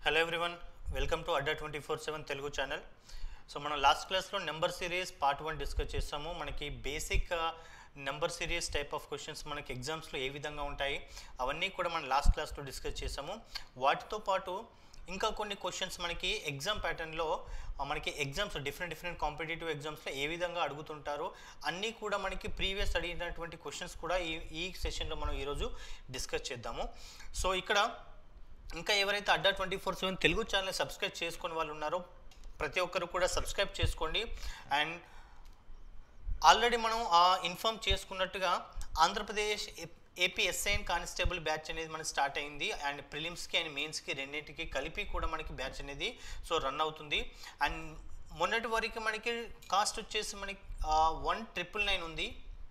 hello everyone welcome to Adda twenty four seven Telugu channel so మనం last క్లాస్లో number series part one discuss చేసాము మనకి basic number series type of questions మనకి ఎగ్జామ్స్లో ఏ విధంగా ఉంటాయి అవన్నీ కూడా మనం లాస్ట్ క్లాస్లో డిస్కస్ చేసాము వాటితో పాటు ఇంకా కొన్ని క్వశ్చన్స్ మనకి ఎగ్జామ్ ప్యాటర్న్లో మనకి ఎగ్జామ్స్ డిఫరెంట్ డిఫరెంట్ కాంపిటేటివ్ ఎగ్జామ్స్లో ఏ విధంగా అడుగుతుంటారో అన్నీ కూడా మనకి ప్రీవియస్ అడిగినటువంటి క్వశ్చన్స్ కూడా ఈ ఈ సెషన్లో మనం ఈరోజు డిస్కస్ చేద్దాము సో ఇక్కడ ఇంకా ఎవరైతే Adda twenty four seven Telugu channel subscribe చేసుకునే వాళ్ళు ఉన్నారో ప్రతి ఒక్కరు కూడా సబ్స్క్రైబ్ చేసుకోండి అండ్ ఆల్రెడీ మనం ఇన్ఫామ్ చేసుకున్నట్టుగా Andhra Pradesh AP SI and constable batch అనేది మనకి స్టార్ట్ అయింది అండ్ ప్రిలిమ్స్కి అండ్ మెయిన్స్కి రెండింటికి కలిపి కూడా మనకి బ్యాచ్ అనేది సో రన్ అవుతుంది అండ్ మొన్నటి వరకు మనకి కాస్ట్ వచ్చేసి మనకి వన్ ట్రిపుల్ నైన్ ఉంది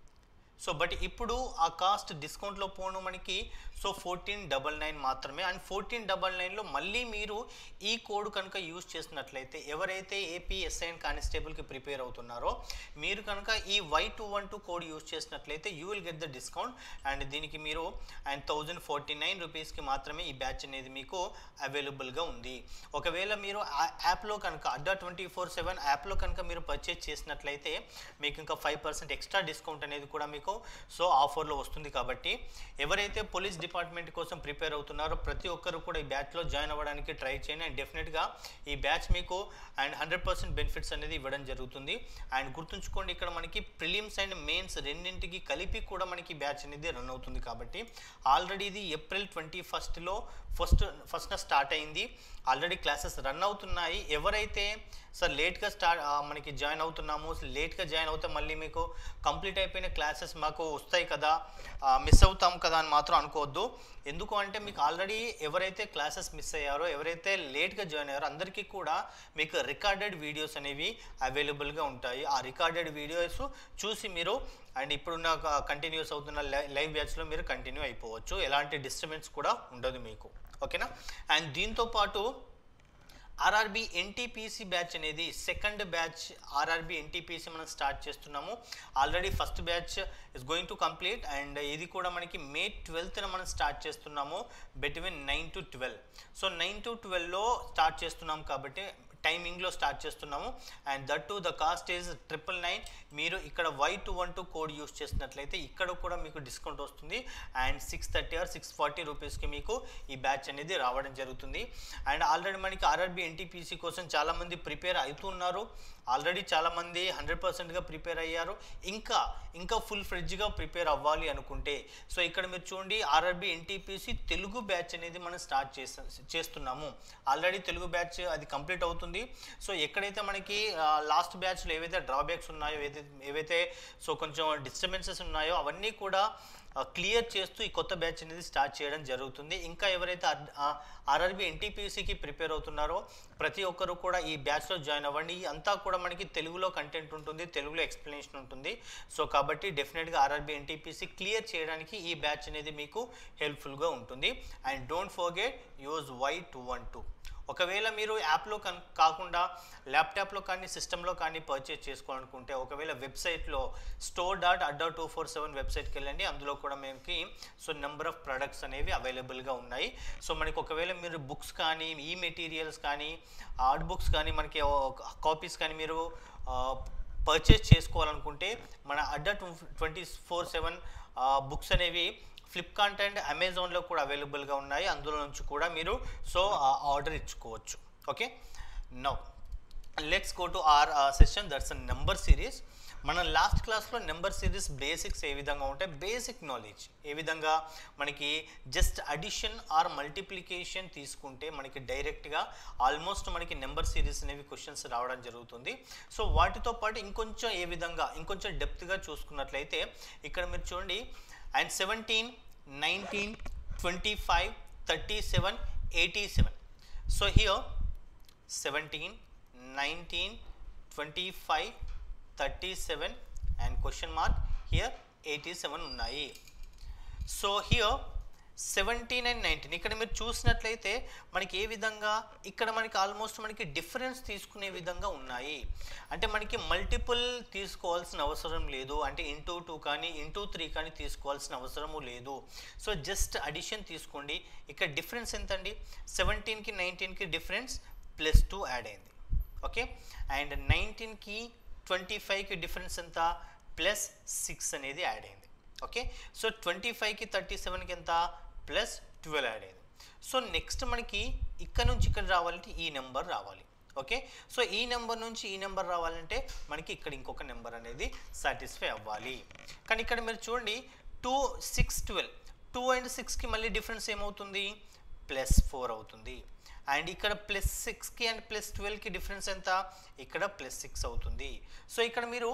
సో బట్ ఇప్పుడు ఆ కాస్ట్ డిస్కౌంట్లో పోను మనకి సో ఫోర్టీన్ డబల్ నైన్ మాత్రమే అండ్ ఫోర్టీన్ డబల్ నైన్లో మళ్ళీ మీరు ఈ కోడ్ కనుక యూజ్ చేసినట్లయితే ఎవరైతే ఏపీ ఎస్ఐఎన్ కానిస్టేబుల్కి ప్రిపేర్ అవుతున్నారో మీరు కనుక ఈ Y two one two code use చేసినట్లయితే you will get the discount and దీనికి మీరు అండ్ థౌజండ్ ఫార్టీ నైన్ రూపీస్కి మాత్రమే ఈ బ్యాచ్ అనేది మీకు అవైలబుల్గా ఉంది ఒకవేళ మీరు ఆ యాప్లో కనుక అడ్డా ట్వంటీ ఫోర్ సెవెన్ యాప్లో కనుక మీరు పర్చేజ్ చేసినట్లయితే మీకు ఇంకా ఫైవ్ పర్సెంట్ ఎక్స్ట్రా డిస్కౌంట్ అనేది కూడా మీకు సో ఆఫర్లో వస్తుంది కాబట్టి ఎవరైతే పోలీస్ డిపార్ట్మెంట్ కోసం ప్రిపేర్ అవుతున్నారో ప్రతి ఒక్కరు కూడా ఈ బ్యాచ్లో జాయిన్ అవ్వడానికి ట్రై చేయండి అండ్ డెఫినెట్గా ఈ బ్యాచ్ మీకు అండ్ హండ్రెడ్ పర్సెంట్ బెనిఫిట్స్ అనేది ఇవ్వడం జరుగుతుంది అండ్ గుర్తుంచుకోండి ఇక్కడ మనకి ప్రిలిమ్స్ అండ్ మెయిన్స్ రెండింటికి కలిపి కూడా మనకి బ్యాచ్ అనేది రన్ అవుతుంది కాబట్టి ఆల్రెడీ ఇది ఏప్రిల్ ట్వంటీ ఫస్ట్లో ఫస్ట్ ఫస్ట్న స్టార్ట్ అయింది ఆల్రెడీ క్లాసెస్ రన్ అవుతున్నాయి ఎవరైతే సార్ లేట్గా స్టార్ట్ మనకి జాయిన్ అవుతున్నాము లేట్గా జాయిన్ అవుతే మళ్ళీ మీకు కంప్లీట్ అయిపోయిన క్లాసెస్ మాకు వస్తాయి కదా మిస్ అవుతాం కదా అని మాత్రం అనుకోవద్దు ఎందుకు అంటే మీకు ఆల్రెడీ ఎవరైతే క్లాసెస్ మిస్ అయ్యారో ఎవరైతే లేట్గా జాయిన్ అయ్యారో అందరికీ కూడా మీకు రికార్డెడ్ వీడియోస్ అనేవి అవైలబుల్గా ఉంటాయి ఆ రికార్డెడ్ వీడియోస్ చూసి మీరు అండ్ ఇప్పుడున్న కంటిన్యూస్ అవుతున్న లైవ్ బ్యాచ్లో మీరు కంటిన్యూ అయిపోవచ్చు ఎలాంటి డిస్టర్బెన్స్ కూడా ఉండదు మీకు ఓకేనా అండ్ దీంతో పాటు ఆర్ఆర్బి ఎన్టీపీసీ బ్యాచ్ అనేది సెకండ్ బ్యాచ్ ఆర్ఆర్బి ఎన్టీపీసీ మనం స్టార్ట్ చేస్తున్నాము already first batch is going to complete and ఇది కూడా మనకి మే ట్వెల్త్న మనం స్టార్ట్ చేస్తున్నాము between nine to twelve so nine to ట్వెల్వ్లో స్టార్ట్ చేస్తున్నాం కాబట్టి టైమింగ్లో స్టార్ట్ చేస్తున్నాము and that to the cost is triple nine మీరు ఇక్కడ Y two one two code use చేసినట్లయితే ఇక్కడ కూడా మీకు డిస్కౌంట్ వస్తుంది and six thirty or six forty రూపీస్కి మీకు ఈ బ్యాచ్ అనేది రావడం జరుగుతుంది అండ్ ఆల్రెడీ మనకి ఆర్ఆర్బి ఎన్టీపీసీ కోసం చాలామంది ప్రిపేర్ అవుతున్నారు ఆల్రెడీ చాలామంది హండ్రెడ్ పర్సెంట్గా ప్రిపేర్ అయ్యారు ఇంకా ఇంకా ఫుల్ ఫ్రిడ్జ్గా ప్రిపేర్ అవ్వాలి అనుకుంటే సో ఇక్కడ మీరు చూడండి ఆర్ఆర్బి ఎన్టీపీసీ తెలుగు బ్యాచ్ అనేది మనం స్టార్ట్ చేస్తా చేస్తున్నాము ఆల్రెడీ తెలుగు బ్యాచ్ అది కంప్లీట్ అవుతుంది సో ఎక్కడైతే మనకి లాస్ట్ బ్యాచ్లో ఏవైతే డ్రాబ్యాక్స్ ఉన్నాయో ఏదైతే ఏవైతే సో కొంచెం డిస్టర్బెన్సెస్ ఉన్నాయో అవన్నీ కూడా క్లియర్ చేస్తూ ఈ కొత్త బ్యాచ్ అనేది స్టార్ట్ చేయడం జరుగుతుంది ఇంకా ఎవరైతే ఆర్ఆర్బి ఎన్టీపీసీకి ప్రిపేర్ అవుతున్నారో ప్రతి ఒక్కరు కూడా ఈ బ్యాచ్లో జాయిన్ అవ్వండి అంతా కూడా మనకి తెలుగులో కంటెంట్ ఉంటుంది తెలుగులో ఎక్స్ప్లెనేషన్ ఉంటుంది సో కాబట్టి డెఫినెట్గా ఆర్ఆర్బి ఎన్టీపీసీ క్లియర్ చేయడానికి ఈ బ్యాచ్ అనేది మీకు హెల్ప్ఫుల్గా ఉంటుంది and don't forget use Y two one two ఒకవేళ మీరు యాప్లో కన్ కాకుండా ల్యాప్టాప్లో కానీ సిస్టంలో కానీ పర్చేజ్ చేసుకోవాలనుకుంటే ఒకవేళ వెబ్సైట్లో store dot Adda two four seven వెబ్సైట్కి వెళ్ళండి అందులో కూడా మనకి సో నెంబర్ ఆఫ్ ప్రొడక్ట్స్ అనేవి అవైలబుల్గా ఉన్నాయి సో మనకి ఒకవేళ మీరు బుక్స్ కానీ ఈ మెటీరియల్స్ కానీ ఆర్ట్ బుక్స్ కానీ మనకి కాపీస్ కానీ మీరు పర్చేజ్ చేసుకోవాలనుకుంటే మన Adda two twenty four seven books అనేవి ఫ్లిప్కార్ట్ అండ్ అమెజాన్లో కూడా అవైలబుల్గా ఉన్నాయి అందులో నుంచి కూడా మీరు సో ఆర్డర్ ఇచ్చుకోవచ్చు okay now let's go to our session that's a number series మనం లాస్ట్ క్లాస్లో నెంబర్ సిరీస్ బేసిక్స్ ఏ విధంగా ఉంటాయి బేసిక్ నాలెడ్జ్ ఏ విధంగా మనకి జస్ట్ అడిషన్ ఆర్ మల్టిప్లికేషన్ తీసుకుంటే మనకి డైరెక్ట్గా ఆల్మోస్ట్ మనకి నెంబర్ సిరీస్ అనేవి క్వశ్చన్స్ రావడం జరుగుతుంది సో వాటితో పాటు ఇంకొంచెం ఏ విధంగా ఇంకొంచెం డెప్త్గా చూసుకున్నట్లయితే ఇక్కడ మీరు చూడండి and seventeen nineteen twenty five thirty seven eighty seven so here seventeen nineteen twenty five thirty seven and question mark here eighty seven ఉన్నాయి so here seventeen and nineteen ఇక్కడ మీరు చూసినట్లయితే మనకి ఏ విధంగా ఇక్కడ మనకి ఆల్మోస్ట్ మనకి డిఫరెన్స్ తీసుకునే విధంగా ఉన్నాయి అంటే మనకి మల్టిపుల్ తీసుకోవాల్సిన అవసరం లేదు అంటే ఇంటూ టూ కానీ ఇంటూ త్రీ కానీ తీసుకోవాల్సిన అవసరము లేదు సో జస్ట్ అడిషన్ తీసుకోండి ఇక్కడ డిఫరెన్స్ ఎంత అండి సెవెంటీన్కి నైన్టీన్కి డిఫరెన్స్ ప్లస్ టూ యాడ్ అయింది ఓకే అండ్ నైన్టీన్కి ట్వంటీ ఫైవ్కి డిఫరెన్స్ ఎంత ప్లస్ సిక్స్ అనేది యాడ్ అయింది ఓకే సో ట్వంటీ ఫైవ్కి థర్టీ సెవెన్కి ఎంత ప్లస్ ట్వెల్వ్ యాడ్ అయింది సో నెక్స్ట్ మనకి ఇక్కడ నుంచి ఇక్కడ రావాలంటే ఈ నెంబర్ రావాలి ఓకే సో ఈ నెంబర్ నుంచి ఈ నెంబర్ రావాలంటే మనకి ఇక్కడ ఇంకొక నెంబర్ అనేది సాటిస్ఫై అవ్వాలి కానీ ఇక్కడ మీరు చూడండి two six twelve two and సిక్స్కి మళ్ళీ డిఫరెన్స్ ఏమవుతుంది ప్లస్ ఫోర్ అవుతుంది అండ్ ఇక్కడ ప్లస్ సిక్స్కి అండ్ ప్లస్ ట్వెల్వ్కి డిఫరెన్స్ ఎంత ఇక్కడ ప్లస్ సిక్స్ అవుతుంది సో ఇక్కడ మీరు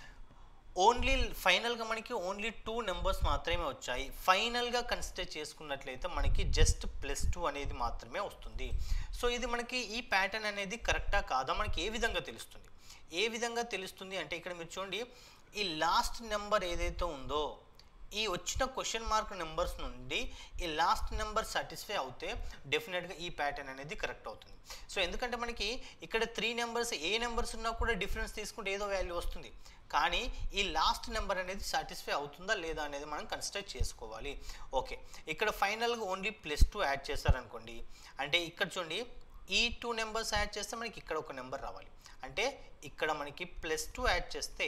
ఓన్లీ ఫైనల్గా మనకి ఓన్లీ టూ నెంబర్స్ మాత్రమే వచ్చాయి ఫైనల్గా కన్సిడర్ చేసుకున్నట్లయితే మనకి జస్ట్ ప్లస్ టూ అనేది మాత్రమే వస్తుంది సో ఇది మనకి ఈ ప్యాటర్న్ అనేది కరెక్టా కాదా మనకి ఏ విధంగా తెలుస్తుంది ఏ విధంగా తెలుస్తుంది అంటే ఇక్కడ మీరు చూడండి ఈ లాస్ట్ నెంబర్ ఏదైతే ఉందో ఈ వచ్చిన క్వశ్చన్ మార్క్ నెంబర్స్ నుండి ఈ లాస్ట్ నెంబర్ సాటిస్ఫై అవుతే డెఫినెట్గా ఈ ప్యాటర్న్ అనేది కరెక్ట్ అవుతుంది సో ఎందుకంటే మనకి ఇక్కడ త్రీ నెంబర్స్ ఏ నెంబర్స్ ఉన్నా కూడా డిఫరెన్స్ తీసుకుంటే ఏదో వాల్యూ వస్తుంది కానీ ఈ లాస్ట్ నెంబర్ అనేది సాటిస్ఫై అవుతుందా లేదా అనేది మనం కన్సిడర్ చేసుకోవాలి ఓకే ఇక్కడ ఫైనల్గా ఓన్లీ ప్లస్ టూ యాడ్ చేశారనుకోండి అంటే ఇక్కడ చూడండి ఈ టూ నెంబర్స్ యాడ్ చేస్తే మనకి ఇక్కడ ఒక నెంబర్ రావాలి అంటే ఇక్కడ మనకి ప్లస్ టూ యాడ్ చేస్తే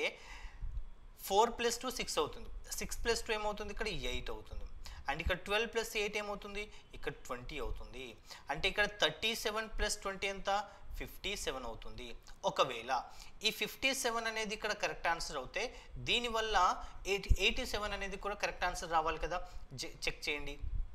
ఫోర్ ప్లస్ టూ సిక్స్ అవుతుంది సిక్స్ ప్లస్ టూ ఏమవుతుంది ఇక్కడ ఎయిట్ అవుతుంది అండ్ ఇక్కడ ట్వెల్వ్ ప్లస్ ఎయిట్ ఏమవుతుంది ఇక్కడ ట్వంటీ అవుతుంది అంటే ఇక్కడ థర్టీ సెవెన్ ప్లస్ ట్వంటీ ఎంత ఫిఫ్టీ సెవెన్ అవుతుంది ఒకవేళ ఈ ఫిఫ్టీ సెవెన్ అనేది ఇక్కడ కరెక్ట్ ఆన్సర్ అవుతే దీనివల్ల ఎయిటీ ఎయిటీ సెవెన్ అనేది కూడా కరెక్ట్ ఆన్సర్ రావాలి కదా చెక్ చేయండి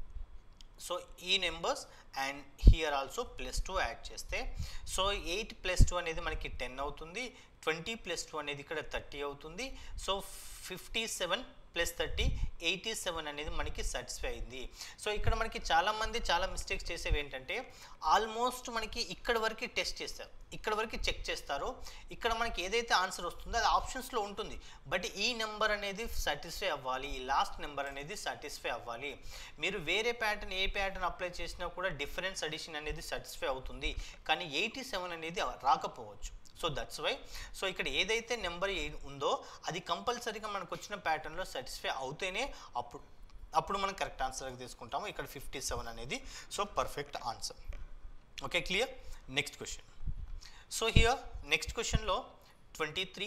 సో ఈ numbers and here also plus two add చేస్తే సో ఎయిట్ ప్లస్ టూ అనేది మనకి టెన్ అవుతుంది ట్వంటీ ప్లస్ టూ అనేది ఇక్కడ థర్టీ అవుతుంది so fifty seven plus thirty eighty seven అనేది మనకి సాటిస్ఫై అయింది సో ఇక్కడ మనకి చాలామంది చాలా మిస్టేక్స్ చేసేవి ఏంటంటే ఆల్మోస్ట్ మనకి ఇక్కడ వరకు టెస్ట్ చేస్తారు ఇక్కడ వరకు చెక్ చేస్తారు ఇక్కడ మనకి ఏదైతే ఆన్సర్ వస్తుందో అది ఆప్షన్స్లో ఉంటుంది బట్ ఈ నెంబర్ అనేది సాటిస్ఫై అవ్వాలి ఈ లాస్ట్ నెంబర్ అనేది సాటిస్ఫై అవ్వాలి మీరు వేరే ప్యాటర్న్ ఏ ప్యాటర్న్ అప్లై చేసినా కూడా డిఫరెన్స్ అడిషన్ అనేది సాటిస్ఫై అవుతుంది కానీ ఎయిటీ సెవెన్ అనేది రాకపోవచ్చు సో దట్స్ వై సో ఇక్కడ ఏదైతే నెంబర్ ఉందో అది కంపల్సరీగా మనకు వచ్చిన ప్యాటర్న్లో సాటిస్ఫై అవుతేనే అప్పుడు అప్పుడు మనం కరెక్ట్ ఆన్సర్కి తీసుకుంటాము ఇక్కడ ఫిఫ్టీ సెవెన్ అనేది so perfect answer okay clear next question so here next క్వశ్చన్లో twenty three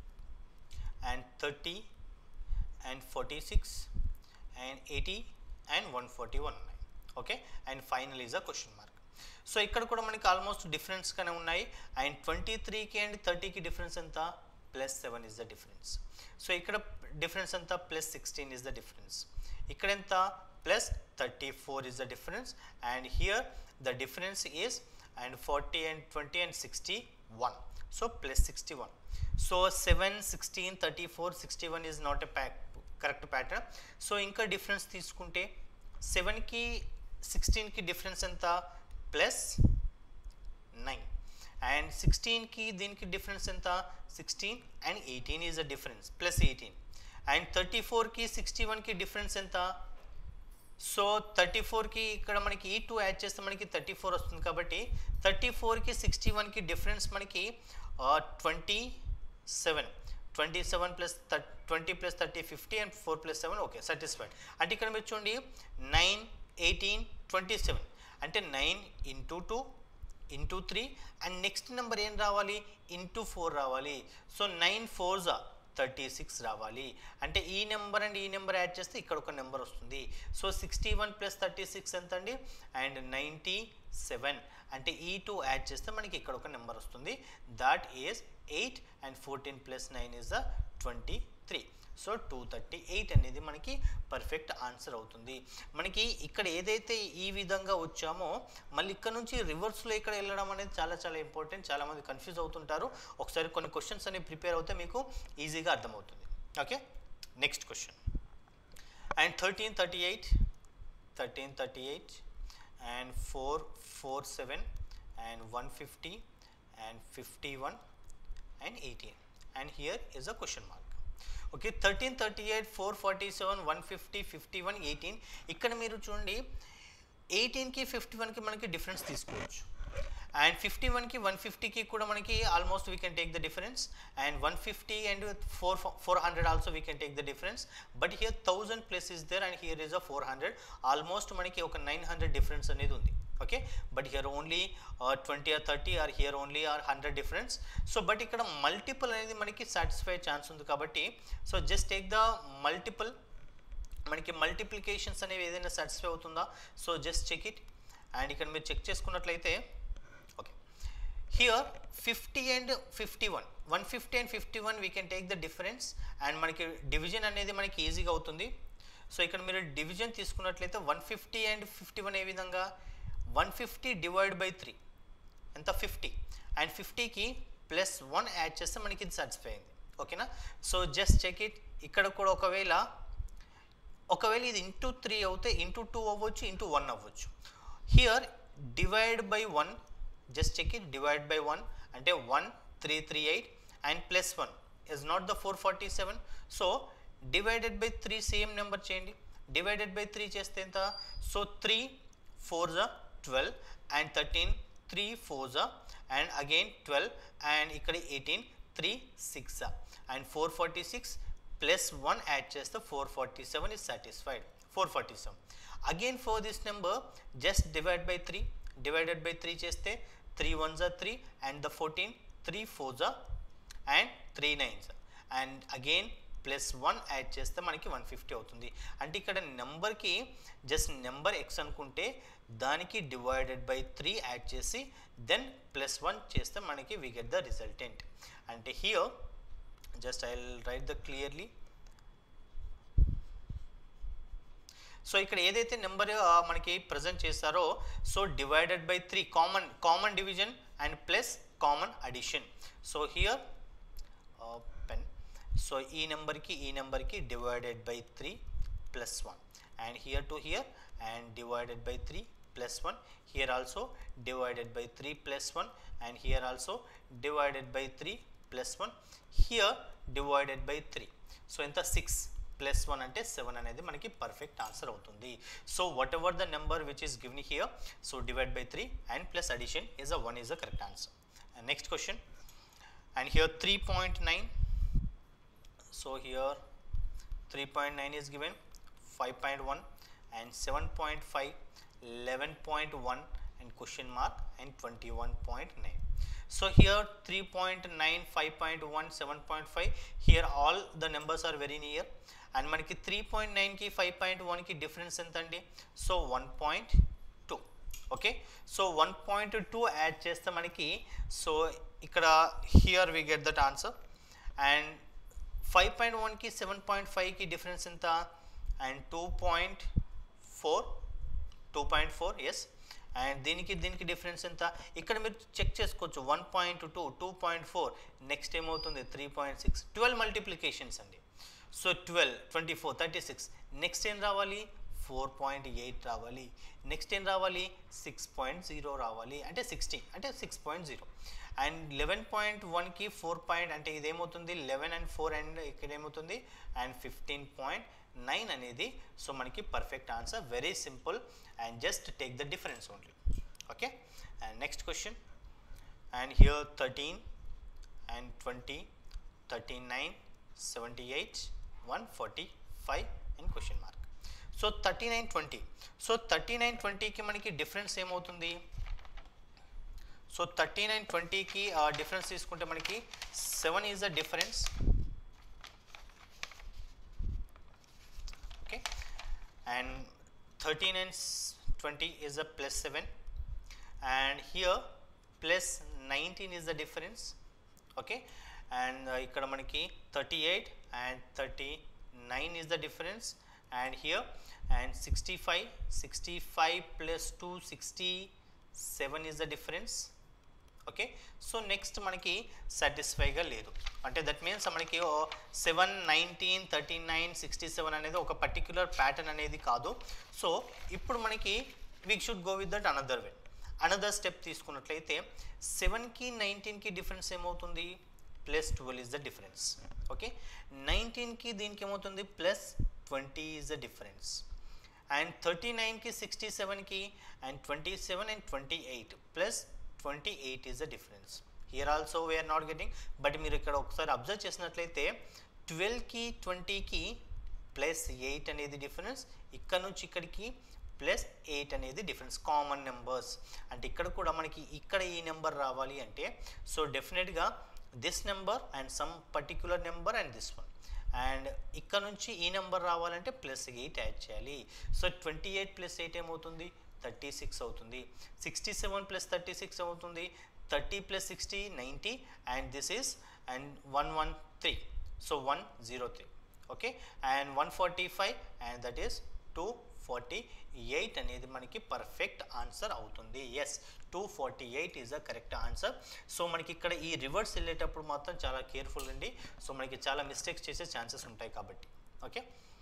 and thirty and forty six and eighty and one forty one ఉన్నాయి okay and final is a question mark so ఇక్కడ కూడా మనకి almost డిఫరెన్స్గానే ఉన్నాయి and twenty త్రీకి and థర్టీకి difference ఎంత plus seven is the difference so ఇక్కడ డిఫరెన్స్ ఎంత plus sixteen is the difference ఇక్కడ ఎంత plus thirty four is the difference and here the difference is and forty and twenty and sixty one so plus sixty one so seven sixteen thirty four sixty one is not a pack correct pattern so ఇంకా difference తీసుకుంటే సెవెన్కి సిక్స్టీన్కి difference ఎంత plus nine and సిక్స్టీన్కి దీనికి difference ఎంత sixteen and eighteen is a difference plus eighteen and thirty ఫోర్కి sixty వన్కి డిఫరెన్స్ ఎంత సో థర్టీ ఫోర్కి ఇక్కడ మనకి ఈ టూ యాడ్ చేస్తే మనకి థర్టీ ఫోర్ వస్తుంది కాబట్టి థర్టీ ఫోర్కి సిక్స్టీ వన్కి డిఫరెన్స్ మనకి twenty seven twenty seven plus thir twenty plus thirty fifty and four plus seven okay satisfied అంటే ఇక్కడ మీరు చూడండి నైన్ ఎయిటీన్ ట్వంటీ సెవెన్ అంటే nine into two into three and next number ఏం రావాలి ఇంటూ ఫోర్ రావాలి so nine fours are thirty six రావాలి అంటే ఈ నెంబర్ అండ్ ఈ నెంబర్ యాడ్ చేస్తే ఇక్కడ ఒక నెంబర్ వస్తుంది సో sixty one plus thirty six ఎంత అండి అండ్ నైంటీ సెవెన్ అంటే ఈ టూ యాడ్ చేస్తే మనకి ఇక్కడ ఒక నెంబర్ వస్తుంది that is eight and fourteen plus nine is the twenty three so two thirty eight అనేది మనకి పర్ఫెక్ట్ ఆన్సర్ అవుతుంది మనకి ఇక్కడ ఏదైతే ఈ విధంగా వచ్చామో మళ్ళీ ఇక్కడ నుంచి రివర్స్లో ఇక్కడ వెళ్ళడం అనేది చాలా చాలా ఇంపార్టెంట్ చాలామంది కన్ఫ్యూజ్ అవుతుంటారు ఒకసారి కొన్ని క్వశ్చన్స్ అనేవి ప్రిపేర్ అవుతే మీకు ఈజీగా అర్థమవుతుంది okay next question and thirteen thirty eight thirteen thirty eight and four four seven and one fifty and fifty one and eighteen and here is a question mark okay thirteen thirty eight four forty seven one fifty fifty one eighteen ఇక్కడ మీరు చూడండి ఎయిటీన్కి fifty వన్కి మనకి difference తీసుకోవచ్చు and fifty వన్కి one ఫిఫ్టీకి కూడా మనకి almost we can take the difference and one fifty and four four hundred also we can take the difference but here thousand plus is there and here is a four hundred almost మనకి ఒక nine hundred difference అనేది ఉంది okay but here only twenty or thirty or here only or hundred difference so but ఇక్కడ multiple అనేది మనకి satisfy chance ఉంది కాబట్టి so just take the multiple మనకి మల్టిప్లికేషన్స్ అనేవి ఏదైనా సాటిస్ఫై అవుతుందా so just check it and ఇక్కడ మీరు చెక్ చేసుకున్నట్లయితే okay here fifty and fifty one one fifty and fifty one we can take the difference and మనకి డివిజన్ అనేది మనకి ఈజీగా అవుతుంది సో ఇక్కడ మీరు డివిజన్ తీసుకున్నట్లయితే one fifty and fifty one ఏ విధంగా one fifty divide by three ఎంత ఫిఫ్టీ అండ్ ఫిఫ్టీకి ప్లస్ వన్ యాడ్ చేస్తే మనకి ఇది సాటిస్ఫై అయింది ఓకేనా సో జస్ట్ చెక్ ఇట్ ఇక్కడ కూడా ఒకవేళ ఒకవేళ ఇది ఇంటూ త్రీ అవుతే ఇంటూ టూ అవ్వచ్చు ఇంటూ వన్ అవ్వచ్చు here divide by one just check it divide by one అంటే one three three eight and plus one is not the four forty seven so divided by three same number చేయండి divided by three చేస్తే ఎంత so three fours are twelve and thirteen three fours are and again twelve and ఇక్కడ eighteen three six and four forty six plus one add చేస్తే four forty seven is satisfied four forty seven again for this number just divide by three divided by three చేస్తే three one జా three and the fourteen three fours are and three nines and again plus one add చేస్తే మనకి one fifty అవుతుంది అంటే ఇక్కడ నెంబర్కి just number x అనుకుంటే దానికి డివైడెడ్ బై త్రీ యాడ్ చేసి దెన్ ప్లస్ వన్ చేస్తే మనకి వి గెట్ ద రిజల్టెంట్ అంటే here just I write the clearly so ఇక్కడ ఏదైతే నెంబర్ మనకి ప్రజెంట్ చేస్తారో so divided by three common common division and plus common addition so here pen so ఈ నెంబర్కి ఈ నెంబర్కి divided by three plus one and here to here and divided by three plus one here also divided by three plus one and here also divided by three plus one here divided by three so ఎంత six plus one అంటే seven అనేది మనకి perfect answer అవుతుంది so whatever the number which is given here so divide by three and plus addition is a one is a correct answer and next question and here three point nine so here three point nine is given five point one and seven point five eleven point one and question mark and twenty one point nine so here 3.9 5.1 7.5 here all the numbers are very near and మనకి 3.9 కి 5.1 కి difference ఎంత అండి so 1.2 okay so 1.2 add చేస్తే మనకి so ఇక్కడ here we get that answer and 5.1 కి 7.5 కి డిఫరెన్స్ ఎంత అండ్ 2.4 2.4 ఎస్ అండ్ దీనికి దీనికి డిఫరెన్స్ ఎంత ఇక్కడ మీరు చెక్ చేసుకోవచ్చు one point two two point four next ఏమవుతుంది three point six twelve multiplications అండి so twelve twenty four thirty six next ఏం రావాలి ఫోర్ పాయింట్ ఎయిట్ రావాలి నెక్స్ట్ ఏం రావాలి సిక్స్ పాయింట్ జీరో రావాలి అంటే సిక్స్టీన్ అంటే six point zero and eleven point వన్కి ఫోర్ పాయింట్ అంటే ఇదేమవుతుంది లెవెన్ అండ్ ఫోర్ అండ్ ఇక్కడ ఏమవుతుంది అండ్ ఫిఫ్టీన్ పాయింట్ నైన్ అనేది సో మనకి perfect answer very simple and just take the difference only okay and next question and here thirteen and twenty thirty nine seventy eight one forty five and question mark so thirty nine twenty so thirty nine ట్వంటీకి మనకి difference ఏమవుతుంది so thirty nine ట్వంటీకి difference తీసుకుంటే మనకి seven is the difference okay and 13 and s- 20 is a plus 7 and here plus 19 is the difference okay and uh, ఇక్కడ మనకి 38 and 39 is the difference and here and 65 65 plus 2 67 is the difference okay so next మనకి సాటిస్ఫైగా లేదు అంటే that means మనకి seven nineteen thirty nine sixty seven అనేది ఒక particular pattern అనేది కాదు సో ఇప్పుడు మనకి we should go with that another way another step తీసుకున్నట్లయితే సెవెన్కి నైన్టీన్కి డిఫరెన్స్ ఏమవుతుంది plus twelve is the difference okay నైన్టీన్కి దీనికి ఏమవుతుంది plus twenty is the difference and thirty నైన్కి సిక్స్టీ సెవెన్కి and twenty seven and twenty eight plus twenty eight is the difference here also we're not getting but మీరు ఇక్కడ ఒకసారి observe చేసినట్లయితే ట్వెల్వ్కి ట్వంటీకి ప్లస్ ఎయిట్ అనేది డిఫరెన్స్ ఇక్కడ నుంచి ఇక్కడికి ప్లస్ ఎయిట్ అనేది డిఫరెన్స్ కామన్ నెంబర్స్ అంటే ఇక్కడ కూడా మనకి ఇక్కడ ఈ నెంబర్ రావాలి అంటే సో డెఫినెట్గా this number and some particular number and this one and ఇక్కడ నుంచి ఈ నెంబర్ రావాలంటే ప్లస్ ఎయిట్ యాడ్ చేయాలి so twenty eight plus eight ఏమవుతుంది థర్టీ సిక్స్ అవుతుంది sixty seven plus thirty six అవుతుంది thirty plus sixty ninety and this is and one one three so one zero three okay and one forty five and that is two forty eight అనేది మనకి perfect answer అవుతుంది yes two forty eight is the correct answer so మనకి ఇక్కడ ఈ reverse వెళ్ళేటప్పుడు మాత్రం చాలా careful అండి సో మనకి చాలా మిస్టేక్స్ చేసే ఛాన్సెస్ ఉంటాయి కాబట్టి okay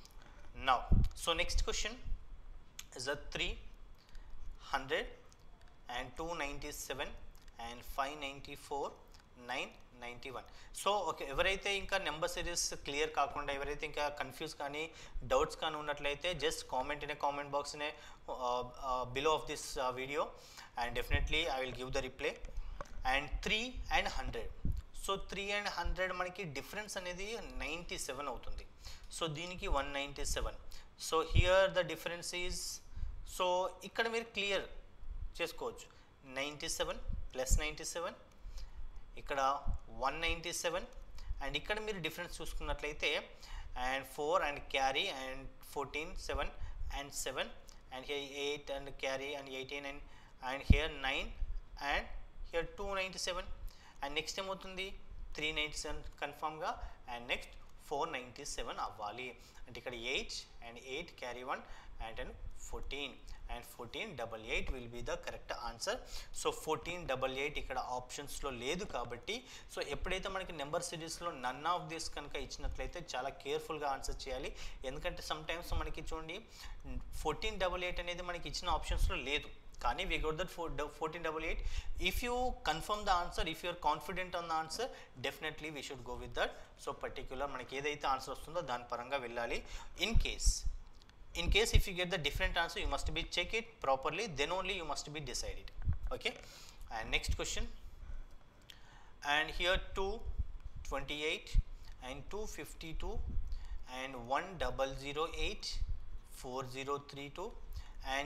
now so next question is a three hundred and two ninety seven and five ninety four nine ninety one so okay ఎవరైతే ఇంకా నెంబర్ సిరీస్ క్లియర్ కాకుండా ఎవరైతే ఇంకా కన్ఫ్యూజ్ కానీ డౌట్స్ కానీ ఉన్నట్లయితే just comment in comment box in below of this video and definitely I will give the reply and three and hundred so three and hundred మనకి difference అనేది ninety seven అవుతుంది so దీనికి one ninety seven so here the difference is so ఇక్కడ మీరు clear చేసుకోవచ్చు ninety seven plus ninety seven ఇక్కడ one ninety seven and ఇక్కడ మీరు డిఫరెన్స్ చూసుకున్నట్లయితే and four and carry and fourteen seven and seven and here eight and carry and eighteen and and here nine and here two ninety seven and next ఏమవుతుంది three ninety seven కన్ఫామ్గా and next four ninety seven అవ్వాలి అంటే ఇక్కడ eight and eight carry one and and fourteen and fourteen double eight will be the correct answer so fourteen double eight ఇక్కడ ఆప్షన్స్లో లేదు కాబట్టి so ఎప్పుడైతే మనకి నెంబర్ సిరీస్లో నన్ ఆఫ్ దిస్ కనుక ఇచ్చినట్లయితే చాలా కేర్ఫుల్గా ఆన్సర్ చేయాలి ఎందుకంటే సమ్ టైమ్స్ మనకి చూడండి ఫోర్టీన్ డబల్ ఎయిట్ అనేది మనకి ఇచ్చిన ఆప్షన్స్లో లేదు కానీ we got that four fourteen double eight if you confirm the answer if you're confident on the answer definitely we should go with that so particular మనకి ఏదైతే ఆన్సర్ వస్తుందో దాని పరంగా వెళ్ళాలి in case in case if you get the different answer you must be check it properly then only you must be decided okay and next question and here 228 and 252 and 1008 4032 and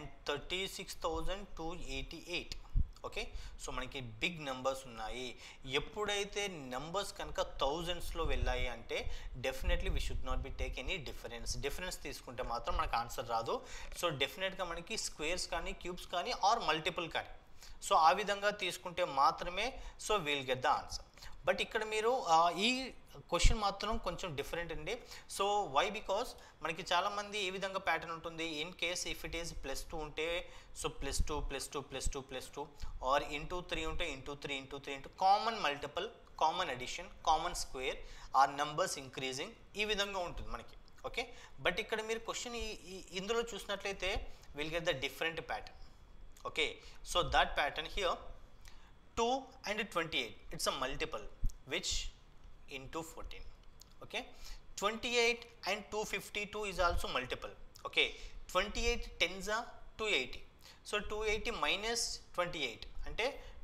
36288 okay so మనకి big numbers ఉన్నాయి ఎప్పుడైతే numbers కనుక థౌజండ్స్లో వెళ్ళాయి అంటే definitely we should not be take any difference difference తీసుకుంటే మాత్రం మనకు ఆన్సర్ రాదు సో డెఫినెట్గా మనకి స్క్వేర్స్ కానీ క్యూబ్స్ కానీ ఆర్ మల్టిపుల్ కానీ సో ఆ విధంగా తీసుకుంటే మాత్రమే so we'll get the answer but ఇక్కడ మీరు ఈ క్వశ్చన్ మాత్రం కొంచెం డిఫరెంట్ అండి సో వై బికాస్ మనకి చాలామంది ఏ విధంగా ప్యాటర్న్ ఉంటుంది in case if it is plus two ఉంటే so plus two plus two plus two plus two or into three ఉంటే into three into three into common multiple common addition common square or numbers increasing ఈ విధంగా ఉంటుంది మనకి okay but ఇక్కడ మీరు question ఇందులో చూసినట్లయితే will get the different pattern okay so that pattern here 2 and 28 it's a multiple which into 14 okay 28 and 252 is also multiple okay 28 tens are 280 so 280 minus 28 అంటే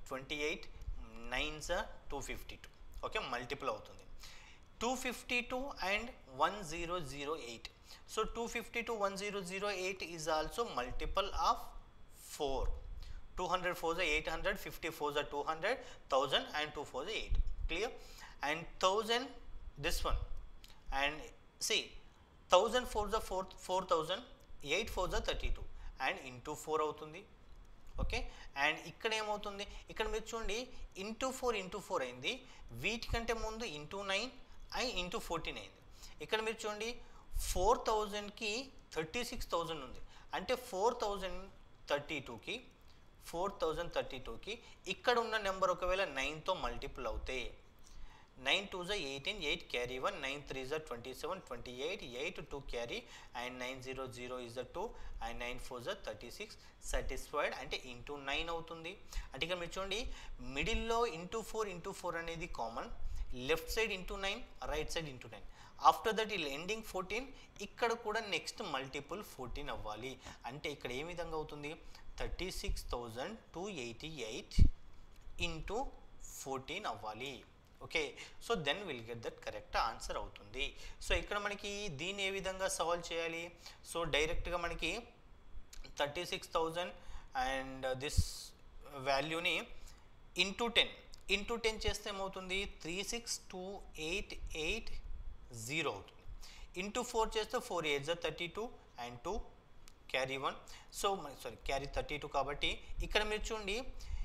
28 nines are 252 okay multiple అవుతుంది 252 and 1008 so 252 1008 is also multiple of 4 200 4 are 800 50 4 are 200 1000 and 2 4 are 8 clear and 1000 this one and see 1000 4 are 4 4000 8 4 are 32 and into 4 అవుతుంది okay and ఇక్కడ ఏమవుతుంది ఇక్కడ మీరు చూడండి into four into four అయింది వీటికంటే ముందు into nine and into fourteen అయింది ఇక్కడ మీరు చూడండి ఫోర్ థౌజండ్కి థర్టీ సిక్స్ థౌజండ్ ఉంది అంటే ఫోర్ థౌజండ్ థర్టీ టూకి ఫోర్ థౌజండ్ థర్టీ టూకి ఇక్కడ ఉన్న నెంబర్ ఒకవేళ నైన్తో మల్టిపుల్ అవుతాయి నైన్ టూ జా eighteen eight carry one nine three జా twenty seven twenty eight eight two carry and nine zero zero is the two and nine four జా థర్టీ సిక్స్ సాటిస్ఫైడ్ అంటే ఇంటూ నైన్ అవుతుంది అంటే ఇక్కడ మీరు చూడండి మిడిల్లో ఇంటూ ఫోర్ ఇంటూ ఫోర్ అనేది common left side into nine right side into nine after that ఈ ఎండింగ్ ఫోర్టీన్ ఇక్కడ కూడా నెక్స్ట్ మల్టిపుల్ ఫోర్టీన్ అవ్వాలి అంటే ఇక్కడ ఏ విధంగా అవుతుంది thirty six thousand two eighty eight into fourteen అవ్వాలి okay so then will get that correct answer అవుతుంది సో ఇక్కడ మనకి దీన్ని ఏ విధంగా సాల్వ్ చేయాలి సో డైరెక్ట్గా మనకి thirty six thousand and this వాల్యూని ఇంటూ టెన్ ఇంటూ టెన్ చేస్తే ఏమవుతుంది three six two eight eight zero అవుతుంది ఇంటూ ఫోర్ చేస్తే ఫోర్ ఎయిట్ జా thirty two and two carry one so sorry carry thirty two కాబట్టి ఇక్కడ మీరు చూడండి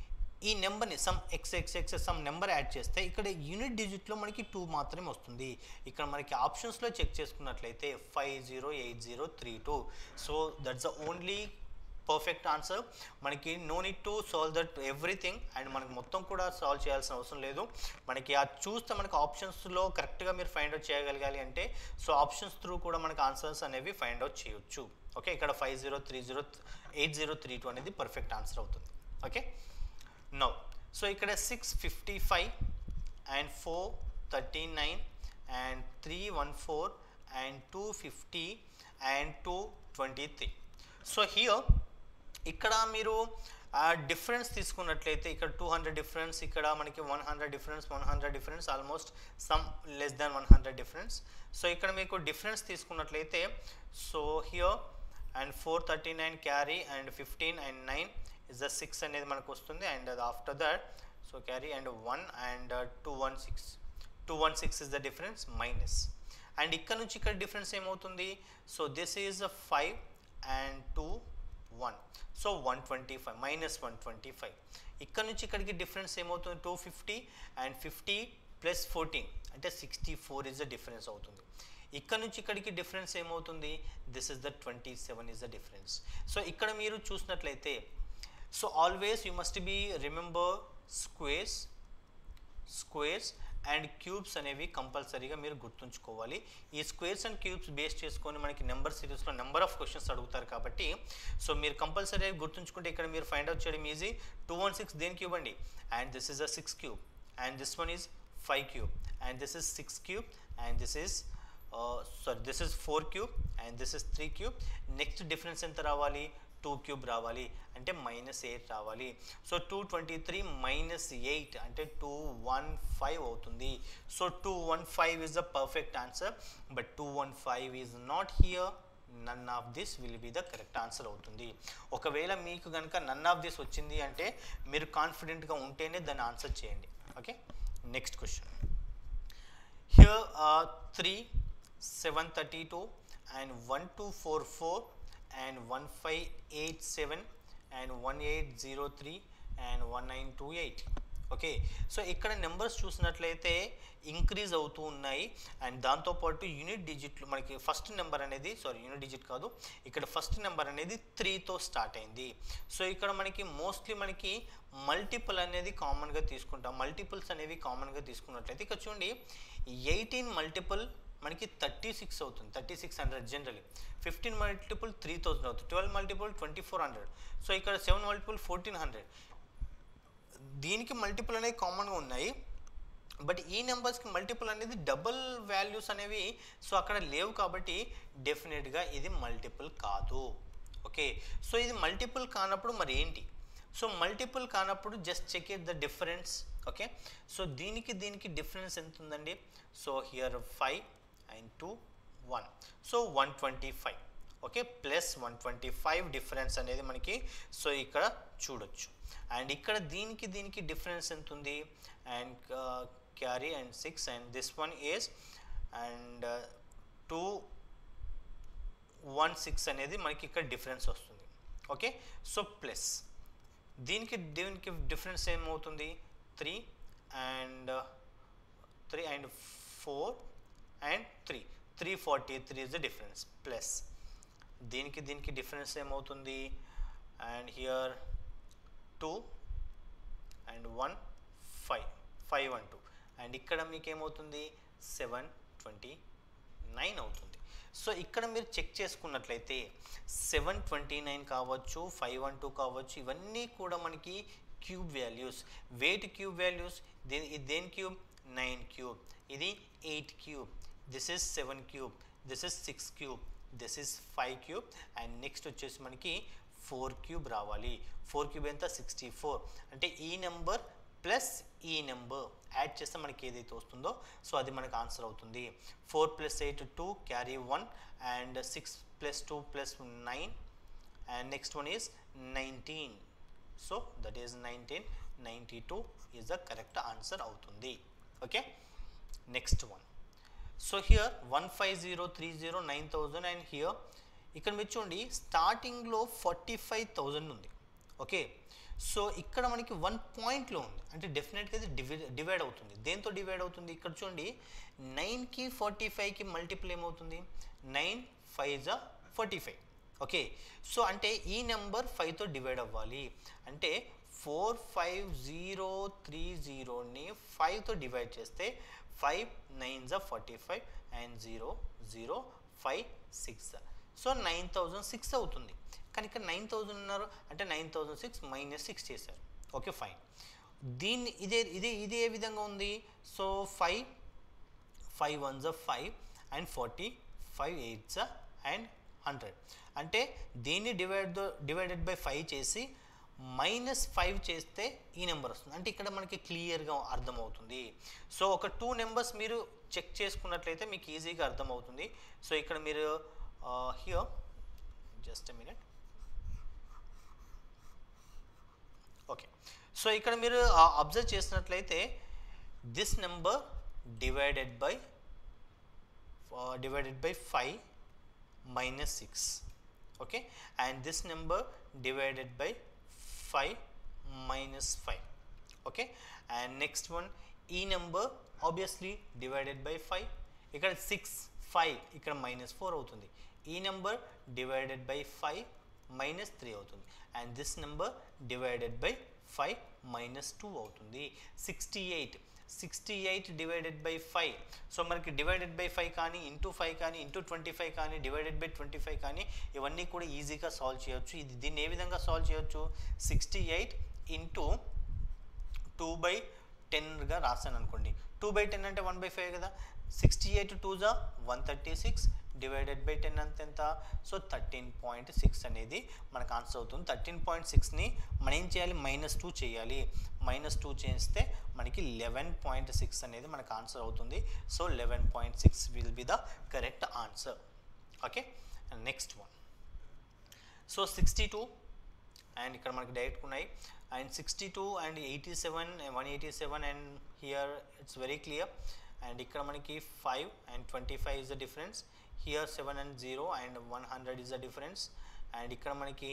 ఈ నెంబర్ని some x x x some number add చేస్తే ఇక్కడ యూనిట్ డిజిట్లో మనకి టూ మాత్రమే వస్తుంది ఇక్కడ మనకి ఆప్షన్స్లో చెక్ చేసుకున్నట్లయితే five zero eight zero three two so that's the only perfect answer మనకి no need to solve that everything and మనకి మొత్తం కూడా సాల్వ్ చేయాల్సిన అవసరం లేదు మనకి ఆ చూస్తే మనకి ఆప్షన్స్లో కరెక్ట్గా మీరు ఫైండ్ అవుట్ చేయగలగాలి అంటే సో ఆప్షన్స్ త్రూ కూడా మనకి ఆన్సర్స్ అనేవి ఫైండ్ అవుట్ చేయొచ్చు ఓకే ఇక్కడ five zero three zero eight zero three two అనేది పర్ఫెక్ట్ ఆన్సర్ అవుతుంది ఓకే నో సో ఇక్కడ six fifty five and four thirty nine and three one four and two fifty and two twenty three so here ఇక్కడ మీరు difference తీసుకున్నట్లయితే ఇక్కడ two hundred difference ఇక్కడ మనకి one hundred difference one hundred difference almost some less than one hundred difference so ఇక్కడ మీకు difference తీసుకున్నట్లయితే so here and four thirty nine carry and fifteen and nine is the six అనేది మనకు వస్తుంది and after that so carry and one and two one six two one six is the difference minus and ఇక్కడ నుంచి ఇక్కడ difference ఏమవుతుంది so this is five and two one so one twenty five minus one twenty five ఇక్కడ నుంచి ఇక్కడికి difference ఏమవుతుంది two fifty and fifty plus fourteen అంటే sixty four is the difference అవుతుంది ఇక్కడ నుంచి ఇక్కడికి డిఫరెన్స్ ఏమవుతుంది this is the twenty seven is the difference so ఇక్కడ మీరు చూసినట్లయితే so always you must be remember squares squares and cubes అనేవి కంపల్సరీగా మీరు గుర్తుంచుకోవాలి ఈ స్క్వేర్స్ అండ్ క్యూబ్స్ బేస్ చేసుకొని మనకి నెంబర్ సిరీస్లో నెంబర్ ఆఫ్ క్వశ్చన్స్ అడుగుతారు కాబట్టి సో మీరు కంపల్సరీగా గుర్తుంచుకుంటే ఇక్కడ మీరు ఫైండ్ అవుట్ చేయడం ఈజీ టూ వన్ సిక్స్ దేని క్యూబ్ అండి and this is a six cube and this one is five cube and this is six cube and this is sorry this is four cube and this is three cube next difference ఎంత రావాలి two cube రావాలి అంటే minus eight రావాలి so two twenty three minus eight అంటే two one five అవుతుంది so two one five is the perfect answer but two one five is not here none of this will be the correct answer అవుతుంది ఒకవేళ మీకు కనుక నన్ of this వచ్చింది అంటే మీరు కాన్ఫిడెంట్గా ఉంటేనే దాన్ని ఆన్సర్ చేయండి okay next question here three seven thirty two and one two four four and one five eight seven and one eight zero three and one nine two eight okay so ఇక్కడ numbers చూసినట్లయితే increase అవుతూ ఉన్నాయి and దాంతోపాటు unit డిజిట్లు మనకి first number అనేది sorry unit digit కాదు ఇక్కడ ఫస్ట్ నెంబర్ అనేది త్రీతో స్టార్ట్ అయింది సో ఇక్కడ మనకి మోస్ట్లీ మనకి మల్టిపుల్ అనేది కామన్గా తీసుకుంటాం మల్టిపుల్స్ అనేవి కామన్గా తీసుకున్నట్లయితే ఇక్కడ చూడండి ఎయిటీన్ మల్టిపుల్ మనకి థర్టీ సిక్స్ అవుతుంది thirty six hundred generally fifteen multiple three thousand అవుతుంది twelve multiple twenty four hundred so ఇక్కడ సెవెన్ మల్టిపుల్ ఫోర్టీన్ హండ్రెడ్ దీనికి మల్టిపుల్ అనేవి కామన్గా ఉన్నాయి బట్ ఈ నెంబర్స్కి మల్టిపుల్ అనేది డబుల్ వాల్యూస్ అనేవి సో అక్కడ లేవు కాబట్టి డెఫినెట్గా ఇది మల్టిపుల్ కాదు ఓకే సో ఇది మల్టిపుల్ కానప్పుడు మరి ఏంటి సో మల్టిపుల్ కానప్పుడు just check it the difference okay so దీనికి దీనికి డిఫరెన్స్ ఎంత ఉందండి so here five and two one so one twenty five okay plus one twenty five difference అనేది మనకి సో ఇక్కడ చూడొచ్చు అండ్ ఇక్కడ దీనికి దీనికి డిఫరెన్స్ ఎంత ఉంది and carry and six and this one is and two one six అనేది మనకి ఇక్కడ డిఫరెన్స్ వస్తుంది ఓకే సో ప్లస్ దీనికి దీనికి డిఫరెన్స్ ఏమవుతుంది three and three and four and three three forty three is the difference plus దీనికి దీనికి difference ఏమవుతుంది and here two and one five five one two and ఇక్కడ మీకు ఏమవుతుంది సెవెన్ ట్వంటీ నైన్ అవుతుంది సో ఇక్కడ మీరు చెక్ చేసుకున్నట్లయితే సెవెన్ ట్వంటీ నైన్ కావచ్చు ఫైవ్ వన్ టూ కావచ్చు ఇవన్నీ కూడా మనకి cube values wait cube values దేని దేని క్యూబ్ నైన్ క్యూబ్ ఇది eight cube this is seven cube this is six cube this is five cube and next వచ్చేసి మనకి ఫోర్ క్యూబ్ రావాలి ఫోర్ క్యూబ్ ఎంత సిక్స్టీ ఫోర్ అంటే ఈ నెంబర్ ప్లస్ ఈ నెంబర్ యాడ్ చేస్తే మనకి ఏదైతే వస్తుందో సో అది మనకు ఆన్సర్ అవుతుంది four plus eight two carry one and six plus two plus nine and next one is nineteen so that is nineteen ninety two is the correct answer అవుతుంది okay next one so here one five zero three zero nine thousand and here ఇక్కడ మీరు చూడండి స్టార్టింగ్లో forty five thousand ఉంది okay so ఇక్కడ మనకి one పాయింట్లో ఉంది అంటే డెఫినెట్గా ఇది డివైడ్ డివైడ్ అవుతుంది దేంతో డివైడ్ అవుతుంది ఇక్కడ చూడండి నైన్కి ఫార్టీ ఫైవ్కి మల్టిపుల్ ఏమవుతుంది నైన్ ఫైవ్ జా ఫార్టీ ఫైవ్ ఓకే సో అంటే ఈ నెంబర్ ఫైవ్తో డివైడ్ అవ్వాలి అంటే ఫోర్ ఫైవ్ జీరో త్రీ జీరోని ఫైవ్తో డివైడ్ చేస్తే ఫైవ్ నైన్ జా forty five and zero zero five six so nine thousand six అవుతుంది కానీ ఇక్కడ నైన్ థౌజండ్ ఉన్నారు అంటే nine thousand six minus six చేశారు ఓకే ఫైన్ దీన్ని ఇదే ఇదే ఇది ఏ విధంగా ఉంది సో ఫైవ్ ఫైవ్ వన్ జా five and forty five eight జా అండ్ హండ్రెడ్ అంటే దీన్ని డివైడ్ డివైడెడ్ బై ఫైవ్ చేసి మైనస్ ఫైవ్ చేస్తే ఈ నెంబర్ వస్తుంది అంటే ఇక్కడ మనకి క్లియర్గా అర్థమవుతుంది సో ఒక టూ నెంబర్స్ మీరు చెక్ చేసుకున్నట్లయితే మీకు ఈజీగా అర్థమవుతుంది సో ఇక్కడ మీరు here just minute okay so ఇక్కడ మీరు అబ్జర్వ్ చేసినట్లయితే this number divided by divided by five minus 6 okay and this number divided by 5 minus 5 okay and next one e number obviously divided by 5 ఇక్కడ 6 5 ఇక్కడ minus four అవుతుంది ఈ number divided by five minus three అవుతుంది and this number divided by five minus two అవుతుంది sixty eight sixty eight divided by five so మనకి divided by five కానీ into five కానీ into twenty five కానీ divided by twenty five కానీ ఇవన్నీ కూడా ఈజీగా సాల్వ్ చేయొచ్చు ఇది దీన్ని ఏ విధంగా సాల్వ్ చేయొచ్చు sixty eight into two by టెన్గా రాశాను అనుకోండి టూ బై టెన్ అంటే వన్ బై ఫైవ్ కదా సిక్స్టీ ఎయిట్ టూ జా one thirty six divided by ten అంత ఎంత సో థర్టీన్ పాయింట్ సిక్స్ అనేది మనకు ఆన్సర్ అవుతుంది థర్టీన్ పాయింట్ సిక్స్ని మనం ఏం చేయాలి మైనస్ టూ చేయాలి మైనస్ టూ చేస్తే మనకి లెవెన్ పాయింట్ సిక్స్ అనేది మనకు ఆన్సర్ అవుతుంది so eleven point six will be the correct answer okay next one so sixty two and ఇక్కడ మనకి డైరెక్ట్ ఉన్నాయి and sixty two and eighty seven one eighty seven and here it's very clear and ఇక్కడ మనకి five and twenty five is the difference here seven and zero and one hundred is the difference and ఇక్కడ మనకి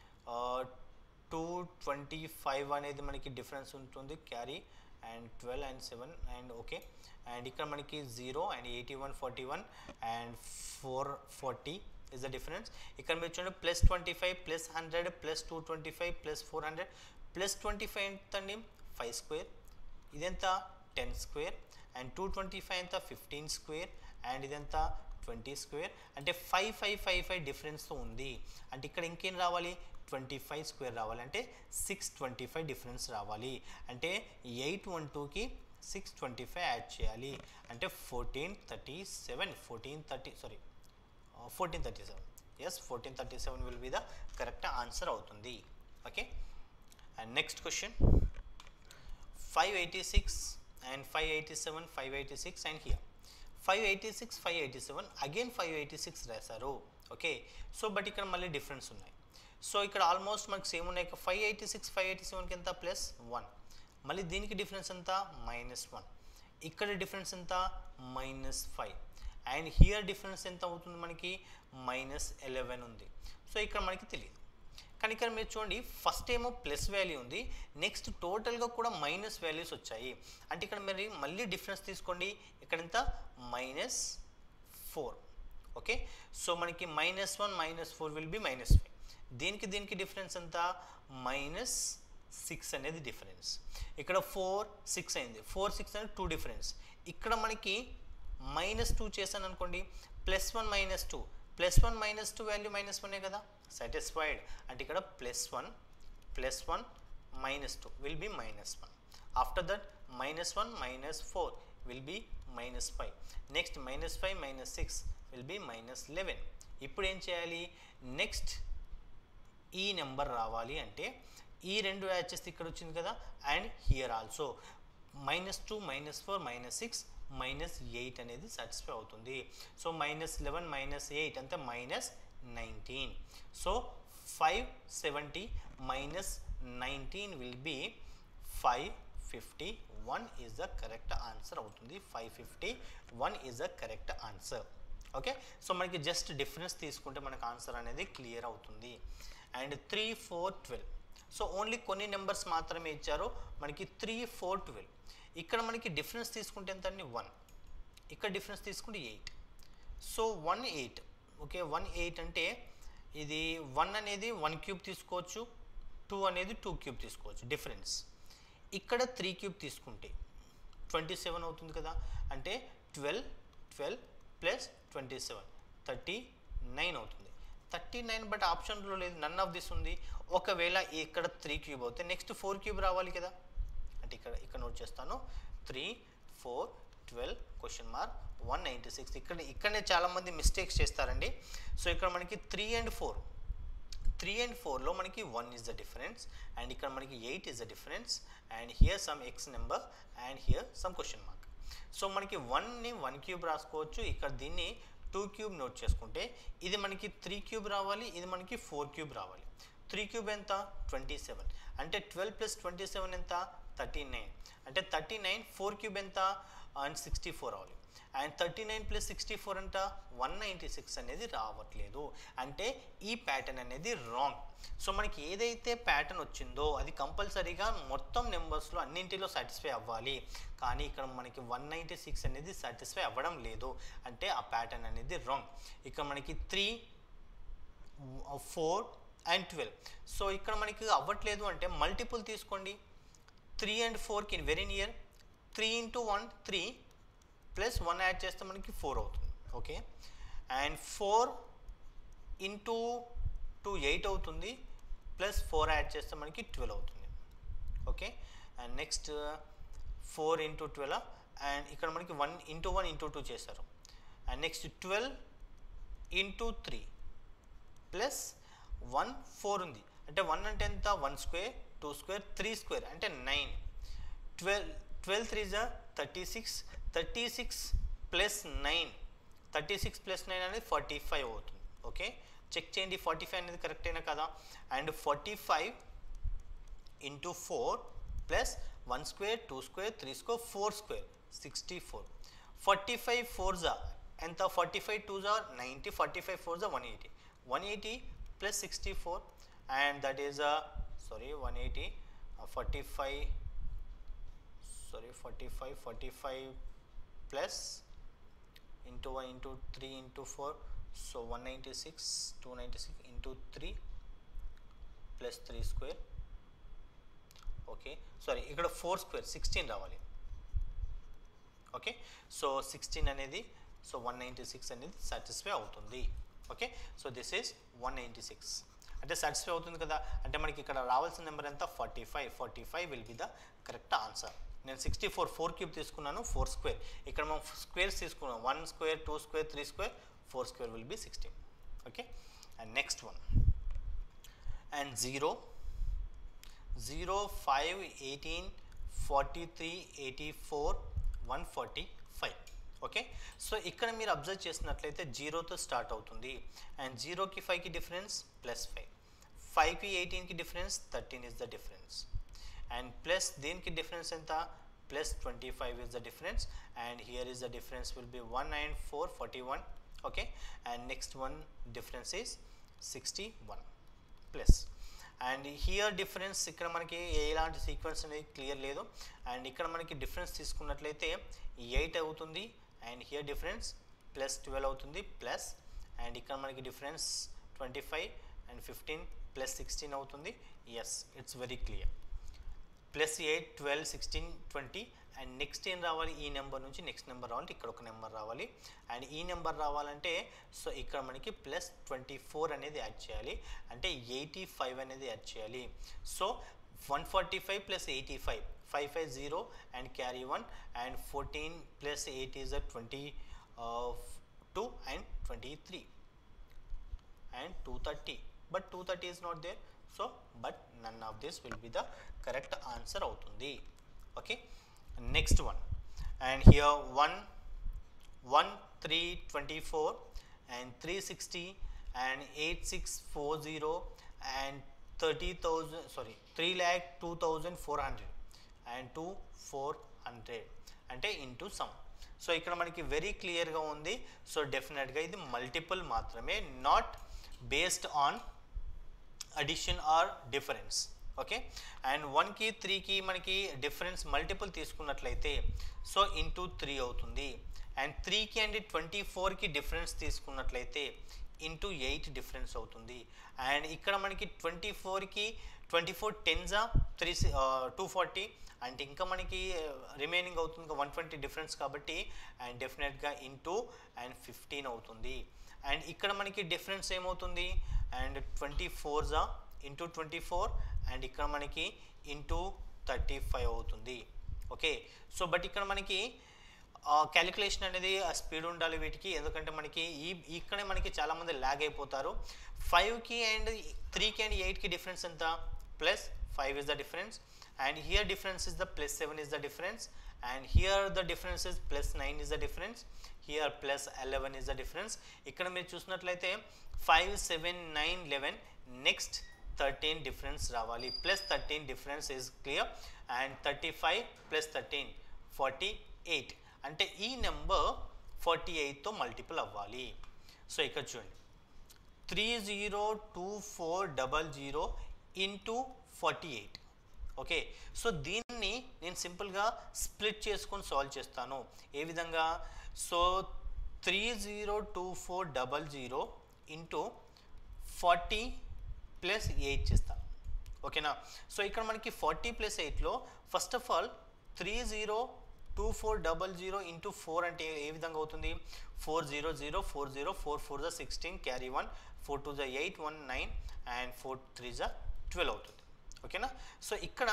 two twenty five అనేది మనకి difference ఉంటుంది carry and twelve and seven and okay and ఇక్కడ మనకి zero and eighty one forty one and four forty is the difference ఇక్కడ మీరు చూడండి plus twenty five plus hundred plus two twenty five plus four hundred plus twenty five ఎంత అండి five square ఇదెంత ten square and two twenty five ఎంత fifteen square and ఇదెంత twenty square అంటే five five five five డిఫరెన్స్తో ఉంది అంటే ఇక్కడ ఇంకేం రావాలి ట్వంటీ ఫైవ్ స్క్వేర్ రావాలి అంటే సిక్స్ ట్వంటీ ఫైవ్ డిఫరెన్స్ రావాలి అంటే ఎయిట్ వన్ టూకి సిక్స్ ట్వంటీ ఫైవ్ యాడ్ చేయాలి అంటే fourteen thirty seven fourteen thirty sorry fourteen thirty seven yes fourteen thirty seven will be the correct answer అవుతుంది okay and next question five eighty six and five eighty seven five eighty six and here five eighty six five eighty seven again five eighty six రాశారు okay so but ఇక్కడ మళ్ళీ difference ఉన్నాయి so ఇక్కడ almost మనకు same ఉన్నాయి five eighty six five eighty సెవెన్కి ఎంత plus one మళ్ళీ దీనికి డిఫరెన్స్ ఎంత మైనస్ వన్ ఇక్కడ డిఫరెన్స్ ఎంత minus five and here difference ఎంత అవుతుంది మనకి మైనస్ ఎలెవెన్ ఉంది సో ఇక్కడ మనకి తెలియదు కానీ ఇక్కడ మీరు చూడండి ఫస్ట్ ఏమో ప్లస్ వాల్యూ ఉంది నెక్స్ట్ టోటల్గా కూడా మైనస్ వాల్యూస్ వచ్చాయి అంటే ఇక్కడ మరి మళ్ళీ డిఫరెన్స్ తీసుకోండి ఇక్కడ ఎంత మైనస్ ఫోర్ ఓకే సో మనకి minus one minus four will be minus five దీనికి దీనికి డిఫరెన్స్ ఎంత మైనస్ సిక్స్ అనేది డిఫరెన్స్ ఇక్కడ ఫోర్ సిక్స్ అయింది ఫోర్ సిక్స్ అనేది టూ డిఫరెన్స్ ఇక్కడ మనకి మైనస్ టూ చేశాను అనుకోండి plus one minus two plus one minus two value minus వనే కదా సాటిస్ఫైడ్ అంటే ఇక్కడ plus one plus one minus two will be minus one after that minus one minus four will be minus five next minus five minus six will be minus eleven ఇప్పుడు ఏం చేయాలి next ఈ number రావాలి అంటే ఈ రెండు add చేస్తే ఇక్కడ వచ్చింది కదా and here also minus two minus four minus six minus eight అనేది సాటిస్ఫై అవుతుంది so minus eleven minus eight అంటే minus nineteen so five seventy minus nineteen will be five fifty one is the correct answer అవుతుంది five fifty one is the correct answer okay so మనకి just difference తీసుకుంటే మనకు answer అనేది clear అవుతుంది and three four twelve so only కొన్ని numbers మాత్రమే ఇచ్చారు మనకి త్రీ ఫోర్ ట్వెల్వ్ ఇక్కడ మనకి డిఫరెన్స్ తీసుకుంటే ఎంత అండి వన్ ఇక్కడ డిఫరెన్స్ తీసుకుంటే eight so one eight okay one eight అంటే ఇది వన్ అనేది వన్ క్యూబ్ తీసుకోవచ్చు టూ అనేది టూ క్యూబ్ తీసుకోవచ్చు డిఫరెన్స్ ఇక్కడ త్రీ క్యూబ్ తీసుకుంటే ట్వంటీ సెవెన్ అవుతుంది కదా అంటే twelve twelve plus twenty seven thirty nine అవుతుంది థర్టీ నైన్ బట్ ఆప్షన్లో లేదు నన్ ఆఫ్ దిస్ ఉంది ఒకవేళ ఇక్కడ త్రీ క్యూబ్ అవుతే నెక్స్ట్ ఫోర్ క్యూబ్ రావాలి కదా అంటే ఇక్కడ ఇక్కడ నోట్ చేస్తాను three four twelve question mark one ninety six ఇక్కడ ఇక్కడనే చాలామంది మిస్టేక్స్ చేస్తారండి సో ఇక్కడ మనకి three and four three and ఫోర్లో మనకి one is the difference and ఇక్కడ మనకి eight is the difference and here some X number and here some question mark so మనకి వన్ని వన్ క్యూబ్ రాసుకోవచ్చు ఇక్కడ దీన్ని టూ క్యూబ్ నోట్ చేసుకుంటే ఇది మనకి త్రీ క్యూబ్ రావాలి ఇది మనకి ఫోర్ క్యూబ్ రావాలి త్రీ క్యూబ్ ఎంత ట్వంటీ సెవెన్ అంటే ట్వెల్వ్ ప్లస్ ట్వంటీ సెవెన్ ఎంత థర్టీ నైన్ అంటే థర్టీ నైన్ ఫోర్ క్యూబ్ ఎంత అండ్ సిక్స్టీ ఫోర్ రావాలి and thirty nine plus sixty four అంట వన్ నైంటీ సిక్స్ అనేది రావట్లేదు అంటే ఈ ప్యాటర్న్ అనేది రాంగ్ సో మనకి ఏదైతే ప్యాటర్న్ వచ్చిందో అది కంపల్సరీగా మొత్తం నెంబర్స్లో అన్నింటిలో సాటిస్ఫై అవ్వాలి కానీ ఇక్కడ మనకి వన్ నైంటీ సిక్స్ అనేది సాటిస్ఫై అవ్వడం లేదు అంటే ఆ ప్యాటర్న్ అనేది రాంగ్ ఇక్కడ మనకి three four and twelve so ఇక్కడ మనకి అవ్వట్లేదు అంటే మల్టిపుల్ తీసుకోండి త్రీ అండ్ ఫోర్కి very near three into one three plus one add చేస్తే మనకి ఫోర్ అవుతుంది okay and four into two eight అవుతుంది ప్లస్ ఫోర్ యాడ్ చేస్తే మనకి ట్వెల్వ్ అవుతుంది okay and next four into twelve and ఇక్కడ మనకి one into one into two చేశారు and next twelve into three plus one four ఉంది అంటే వన్ అంటే ఎంత one square two square three square అంటే నైన్ ట్వెల్వ్ ట్వెల్వ్ త్రీ జా thirty six thirty six plus nine thirty six plus nine అనేది forty five అవుతుంది okay check చేయండి forty five అనేది కరెక్ట్ అయినా కదా and forty five into four plus one square two square three square four square sixty four forty five four జా ఎంత forty five two జా ninety forty five four జా one eighty one eighty plus sixty four and that is a sorry one eighty forty five sorry forty five forty five plus into one into three into four so one ninety six two ninety six into three plus three square okay sorry ఇక్కడ four square sixteen రావాలి okay so sixteen అనేది so one ninety six అనేది satisfy అవుతుంది okay so this is one ninety six అంటే satisfy అవుతుంది కదా అంటే మనకి ఇక్కడ రావాల్సిన నెంబర్ ఎంత forty five forty five will be the correct answer నేను సిక్స్టీ ఫోర్ ఫోర్ క్యూబ్ తీసుకున్నాను ఫోర్ స్క్వేర్ ఇక్కడ మనం స్క్వేర్స్ తీసుకున్నాం one square two square three square four square will be sixteen okay and next one and zero zero five eighteen forty three eighty four one forty five okay so ఇక్కడ మీరు observe చేసినట్లయితే జీరోతో start అవుతుంది and జీరోకి ఫైవ్కి difference plus five ఫైవ్కి ఎయిటీన్కి difference thirteen is the difference and plus దీనికి difference ఎంత plus twenty five is the difference and here is the difference will be one and four forty one okay and next one difference is sixty one plus and here difference ఇక్కడ మనకి ఎలాంటి sequence అనేది clear లేదు and ఇక్కడ మనకి difference తీసుకున్నట్లయితే eight అవుతుంది and here difference plus twelve అవుతుంది ప్లస్ అండ్ ఇక్కడ మనకి difference twenty five and fifteen plus sixteen అవుతుంది yes it's very clear plus eight twelve sixteen twenty and next ఏం రావాలి ఈ నెంబర్ నుంచి నెక్స్ట్ నెంబర్ రావాలి ఇక్కడ ఒక నెంబర్ రావాలి అండ్ ఈ నెంబర్ రావాలంటే సో ఇక్కడ మనకి ప్లస్ ట్వంటీ ఫోర్ అనేది యాడ్ చేయాలి అంటే ఎయిటీ ఫైవ్ అనేది యాడ్ చేయాలి so one forty five plus eighty five five five zero and carry one and fourteen plus eight is a twenty two and twenty three and 230 but 230 is not there so but none of this will be the correct answer అవుతుంది okay next one and here 1 1 3 24 and 360 and 8640 and 30000 sorry 3 lakh 2400 and 2400 అంటే into some so ఇక్కడ మనకి very క్లియర్గా ఉంది so డెఫినెట్గా ఇది multiple మాత్రమే not based on addition or difference okay and వన్కి త్రీకి మనకి డిఫరెన్స్ మల్టిపుల్ తీసుకున్నట్లయితే సో ఇంటూ త్రీ అవుతుంది అండ్ త్రీకి అండ్ ట్వంటీ ఫోర్కి డిఫరెన్స్ తీసుకున్నట్లయితే ఇంటూ ఎయిట్ డిఫరెన్స్ అవుతుంది అండ్ ఇక్కడ మనకి ట్వంటీ ఫోర్కి ట్వంటీ ఫోర్ టెన్జా త్రీ టూ ఫార్టీ అండ్ ఇంకా మనకి రిమైనింగ్ అవుతుంది వన్ ట్వంటీ డిఫరెన్స్ కాబట్టి అండ్ డెఫినెట్గా ఇంటూ అండ్ ఫిఫ్టీన్ అవుతుంది అండ్ ఇక్కడ మనకి డిఫరెన్స్ ఏమవుతుంది అండ్ ట్వంటీ ఫోర్జా ఇంటూ ట్వంటీ ఫోర్ అండ్ ఇక్కడ మనకి ఇంటూ థర్టీ ఫైవ్ అవుతుంది ఓకే సో బట్ ఇక్కడ మనకి క్యాలిక్యులేషన్ అనేది స్పీడ్ ఉండాలి వీటికి ఎందుకంటే మనకి ఈ ఇక్కడే మనకి చాలామంది ల్యాగ్ అయిపోతారు ఫైవ్కి అండ్ త్రీకి అండ్ ఎయిట్కి డిఫరెన్స్ ఎంత plus five is the difference and here difference is the plus 7 is the difference and here the difference is plus 9 is the difference here plus 11 is the difference ఇక్కడ మీరు చూసినట్లయితే five seven nine eleven next thirteen difference రావాలి plus thirteen difference is clear and thirty five plus thirteen forty eight అంటే ఈ number forty ఎయిట్తో multiple అవ్వాలి so ఇక్కడ చూడండి three zero two four double zero into forty eight okay so దీన్ని నేను సింపుల్గా స్ప్లిట్ చేసుకొని సాల్వ్ చేస్తాను ఏ విధంగా so three zero two four double zero into forty plus eight చేస్తాను ఓకేనా సో ఇక్కడ మనకి ఫార్టీ ప్లస్ ఎయిట్లో first of all three zero two four double zero into four అంటే ఏ విధంగా అవుతుంది four zero zero four zero four four జా sixteen carry one four two జా eight one nine and four three జా twelve అవుతుంది ఓకేనా సో ఇక్కడ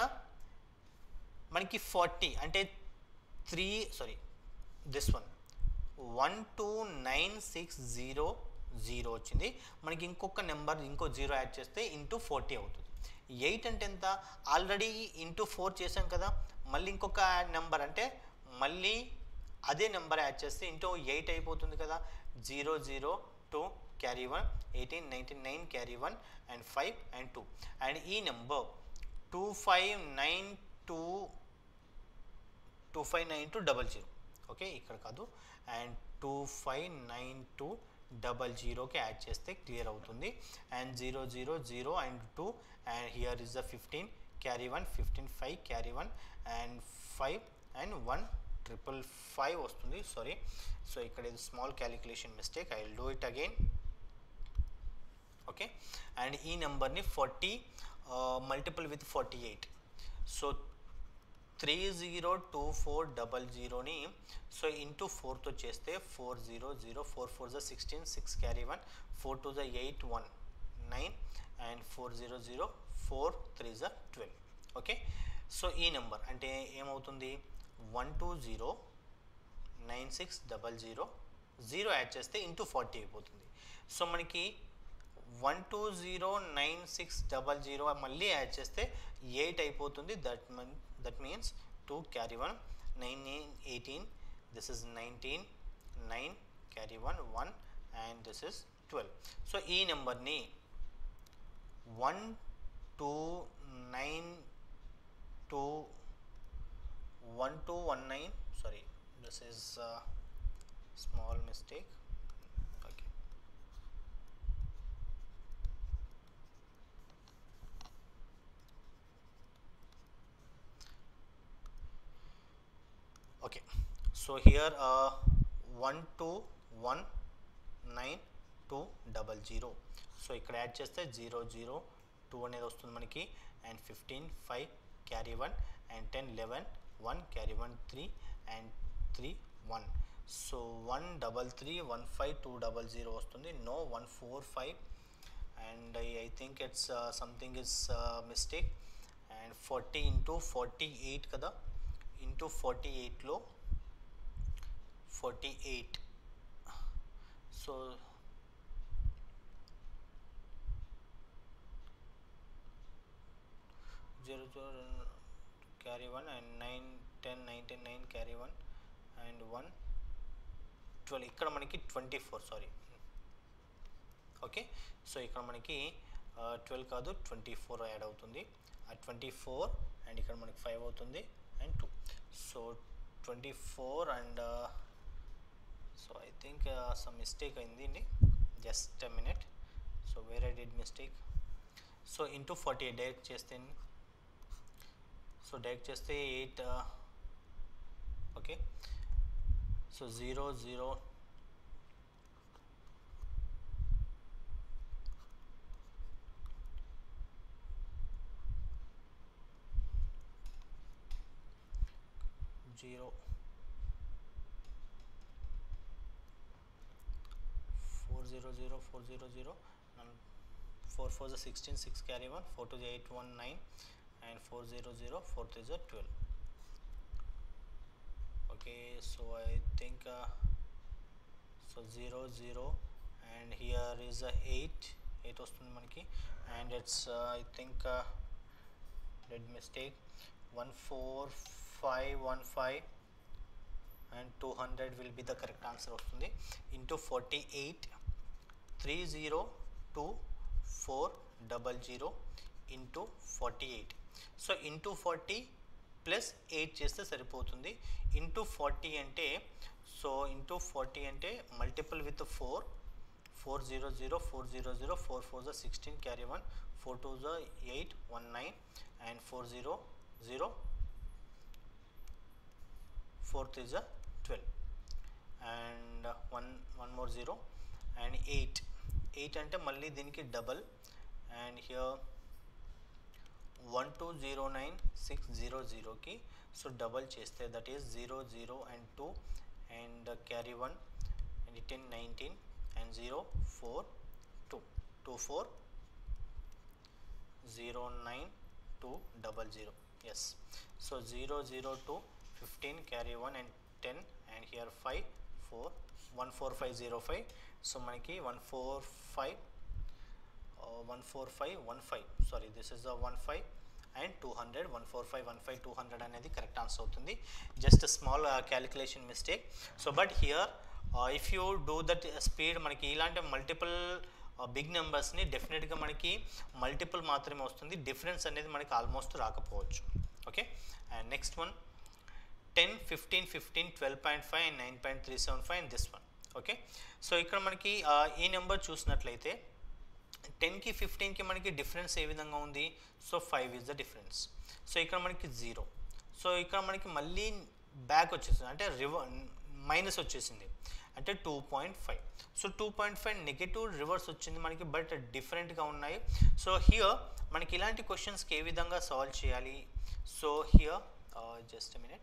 మనకి ఫార్టీ అంటే three sorry this one one two nine six zero zero వచ్చింది మనకి ఇంకొక నెంబర్ ఇంకో జీరో యాడ్ చేస్తే ఇంటూ ఫార్టీ అవుతుంది ఎయిట్ అంటే ఎంత ఆల్రెడీ ఇంటూ ఫోర్ చేసాం కదా మళ్ళీ ఇంకొక నెంబర్ అంటే మళ్ళీ అదే నెంబర్ యాడ్ చేస్తే ఇంటూ ఎయిట్ అయిపోతుంది కదా zero zero two carry one eighteen nineteen nine carry one and five and two and ఈ number two five nine two two five nine two double zero okay ఇక్కడ కాదు and two five nine two double జీరోకి add చేస్తే clear అవుతుంది and zero zero zero and two and here is the fifteen carry one fifteen five carry one and five and one triple five వస్తుంది sorry so ఇక్కడ ఇది small calculation mistake I will do it again okay and ఈ నెంబర్ని forty multiple with forty eight so three zero two four double జీరోని so into ఫోర్తో చేస్తే four zero zero four four జా sixteen six carry one four two జా eight one nine and four zero zero four three జా twelve okay so ఈ నెంబర్ అంటే ఏమవుతుంది one two zero nine six double zero zero add చేస్తే into forty అయిపోతుంది so మనకి one two zero nine six double zero మళ్ళీ add చేస్తే ఎయిట్ అయిపోతుంది that man that means two carry one nine eighteen this is nineteen nine carry one one and this is twelve so ఈ నెంబర్ని one two nine two one two one nine sorry this is small mistake okay okay so here uh, 1 2 1 9 2 double zero so ఇక్కడ add చేస్తే zero zero two అనేది వస్తుంది మనకి and fifteen five carry one and ten eleven one carry one three and three one so one double three one five two double zero వస్తుంది no one four five and I I think it's something is mistake and forty into forty eight కదా into forty ఎయిట్లో forty eight so zero zero carry one and nine ten ninety nine carry one and one twelve ఇక్కడ మనకి twenty four sorry okay so ఇక్కడ మనకి twelve కాదు twenty four add అవుతుంది ఆ twenty four and ఇక్కడ మనకి ఫైవ్ అవుతుంది and two so twenty four and so I think some mistake అయింది just a minute so where I did mistake so into forty eight direct చేస్తే so direct చేస్తే eight okay so zero zero zero four zero zero four zero zero four four sixteen six carry one four two eight one nine and four zero zero four three జో twelve okay so I think so zero zero and here is eight eight వస్తుంది మనకి and it's I think did mistake one four five one five and two hundred will be the correct answer వస్తుంది into forty eight three zero two four double zero into forty eight so into forty plus eight చేస్తే సరిపోతుంది into forty అంటే so into forty అంటే multiple with four four zero zero four zero zero four four జా sixteen carry one four two జా eight one nine and four zero zero fourth is a twelve and one one more zero and eight eight అంటే మళ్ళీ దీనికి double and here one two zero nine six zero జీరోకి so double చేస్తే that is zero zero and two and carry one and ten nineteen and zero four two two four zero nine two double zero yes so zero zero two fifteen carry one and ten and here five four one four five zero five so మనకి one four five one four five one five sorry this is the one five and two hundred one four five one five two hundred అనేది correct answer అవుతుంది just small calculation mistake so but here if you do that speed మనకి ఇలాంటి multiple big నెంబర్స్ని డెఫినెట్గా మనకి multiple మాత్రమే వస్తుంది difference అనేది మనకి ఆల్మోస్ట్ రాకపోవచ్చు okay and next one ten fifteen fifteen twelve point five and nine point three seven five and this one okay so ఇక్కడ మనకి ఈ నెంబర్ చూసినట్లయితే టెన్కి ఫిఫ్టీన్కి మనకి డిఫరెన్స్ ఏ విధంగా ఉంది so five is the difference so ఇక్కడ మనకి జీరో సో ఇక్కడ మనకి మళ్ళీ బ్యాక్ వచ్చేసింది అంటే రివ మైనస్ వచ్చేసింది అంటే two point five so two point five negative reverse వచ్చింది మనకి బట్ డిఫరెంట్గా ఉన్నాయి సో హియర్ మనకి ఇలాంటి క్వశ్చన్స్కి ఏ విధంగా సాల్వ్ చేయాలి so here just minute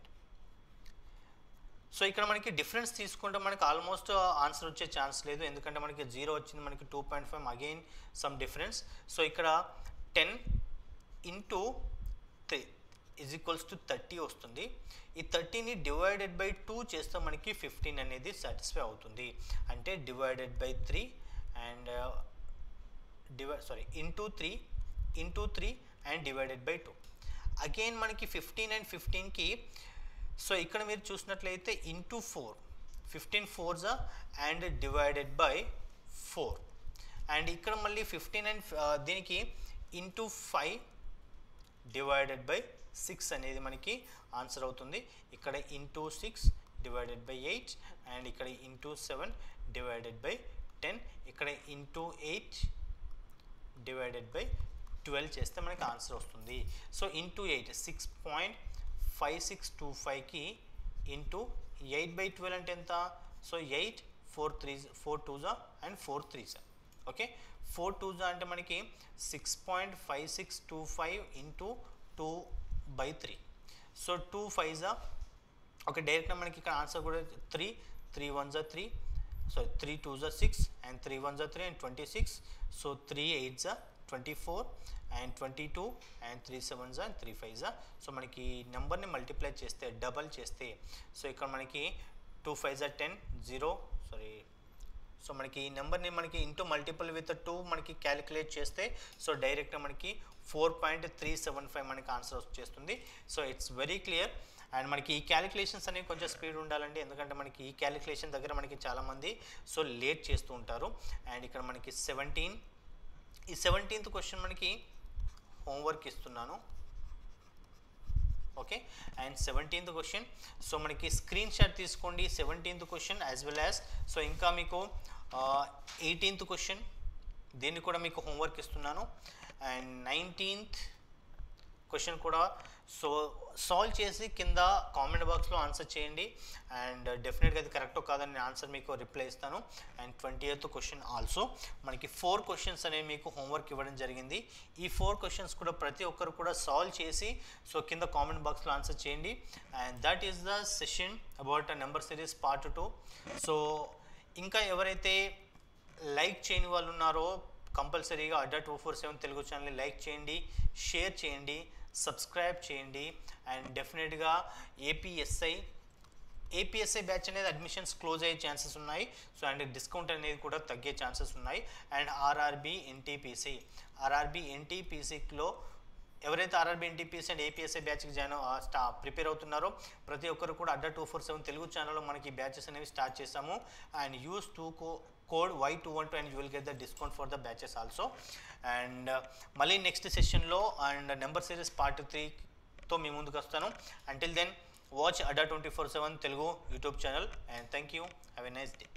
so ఇక్కడ మనకి డిఫరెన్స్ తీసుకుంటే మనకి ఆల్మోస్ట్ ఆన్సర్ వచ్చే ఛాన్స్ లేదు ఎందుకంటే మనకి జీరో వచ్చింది మనకి two point five again sum difference so ఇక్కడ ten into three is equals to thirty వస్తుంది ఈ థర్టీని డివైడెడ్ బై టూ చేస్తే మనకి ఫిఫ్టీన్ అనేది సాటిస్ఫై అవుతుంది అంటే divided by three and divide sorry into three into three and divided by two again మనకి fifteen and ఫిఫ్టీన్కి సో ఇక్కడ మీరు చూసినట్లయితే ఇంటూ ఫోర్ ఫిఫ్టీన్ ఫోర్జా and divided by four and ఇక్కడ మళ్ళీ ఫిఫ్టీన్ అండ్ దీనికి into five divided by six అనేది మనకి ఆన్సర్ అవుతుంది ఇక్కడ into six divided by eight and ఇక్కడ into seven divided by ten ఇక్కడ into eight divided by twelve చేస్తే మనకి ఆన్సర్ వస్తుంది so into eight six point five six two ఫైవ్కి ఇంటూ ఎయిట్ బై ట్వెల్వ్ అంటే ఎంత so eight four three four two జా and four three జా okay four two జా అంటే మనకి six point five six two five into two by three so two five జా okay డైరెక్ట్గా మనకి ఇక్కడ ఆన్సర్ కూడా త్రీ త్రీ వన్ జా త్రీ సో త్రీ టూ జా సిక్స్ అండ్ త్రీ వన్ జా three and twenty six so three eight జా twenty four and twenty two and three seven జా త్రీ ఫైవ్ జా సో మనకి నెంబర్ని మల్టిప్లై చేస్తే డబల్ చేస్తే సో ఇక్కడ మనకి టూ ఫైవ్ జా టెన్ జీరో సారీ సో మనకి ఈ నెంబర్ని మనకి ఇంటూ మల్టిపుల్ విత్ టూ మనకి క్యాలిక్యులేట్ చేస్తే సో డైరెక్ట్గా మనకి four point three seven five మనకి ఆన్సర్ వచ్చేస్తుంది so it's very clear and మనకి ఈ క్యాలిక్యులేషన్స్ అనేవి కొంచెం స్పీడ్ ఉండాలండి ఎందుకంటే మనకి ఈ క్యాలిక్యులేషన్ దగ్గర మనకి చాలామంది సో లేట్ చేస్తూ ఉంటారు అండ్ ఇక్కడ మనకి సెవెంటీన్ ఈ సెవెంటీన్త్ క్వశ్చన్ మనకి హోంవర్క్ ఇస్తున్నాను okay and seventeenth question so మనకి స్క్రీన్ షాట్ తీసుకోండి seventeenth question as well as so ఇంకా మీకు ఎయిటీన్త్ క్వశ్చన్ దీన్ని కూడా మీకు హోంవర్క్ ఇస్తున్నాను అండ్ నైన్టీన్త్ క్వశ్చన్ కూడా సో సాల్వ్ చేసి కింద కామెంట్ బాక్స్లో ఆన్సర్ చేయండి అండ్ డెఫినెట్గా అది కరెక్టో కాదని నేను ఆన్సర్ మీకు రిప్లై ఇస్తాను and twenty eighth question also మనకి ఫోర్ క్వశ్చన్స్ అనేవి మీకు హోంవర్క్ ఇవ్వడం జరిగింది ఈ ఫోర్ క్వశ్చన్స్ కూడా ప్రతి ఒక్కరు కూడా సాల్వ్ చేసి సో కింద కామెంట్ బాక్స్లో ఆన్సర్ చేయండి and that is the session about number series part two so ఇంకా ఎవరైతే లైక్ చేయని వాళ్ళు ఉన్నారో కంపల్సరీగా Adda two four seven Telugu ఛానల్ని లైక్ చేయండి షేర్ చేయండి సబ్స్క్రైబ్ చేయండి అండ్ డెఫినెట్గా ఏపీఎస్ఐ ఏపీఎస్ఐ బ్యాచ్ అనేది అడ్మిషన్స్ క్లోజ్ అయ్యే ఛాన్సెస్ ఉన్నాయి సో అండ్ డిస్కౌంట్ అనేది కూడా తగ్గే ఛాన్సెస్ ఉన్నాయి అండ్ ఆర్ఆర్బి ఎన్టీపీసీ ఆర్ఆర్బి ఎన్టీపీసీలో ఎవరైతే ఆర్ఆర్బి ఎన్టీపీసీ అండ్ ఏపీఎస్ఐ బ్యాచ్కి జాయిన్ స్టా ప్రిపేర్ అవుతున్నారో ప్రతి ఒక్కరు కూడా Adda two four seven Telugu ఛానల్లో మనకి బ్యాచెస్ అనేవి స్టార్ట్ చేసాము అండ్ యూస్ టూ కో code Y two one two and you will get the discount for the batches also and మళ్ళీ నెక్స్ట్ సెషన్లో అండ్ నెంబర్ సిరీస్ పార్ట్ త్రీతో మీ ముందుకు వస్తాను until then watch Adda twenty four seven Telugu YouTube channel and thank you have a nice day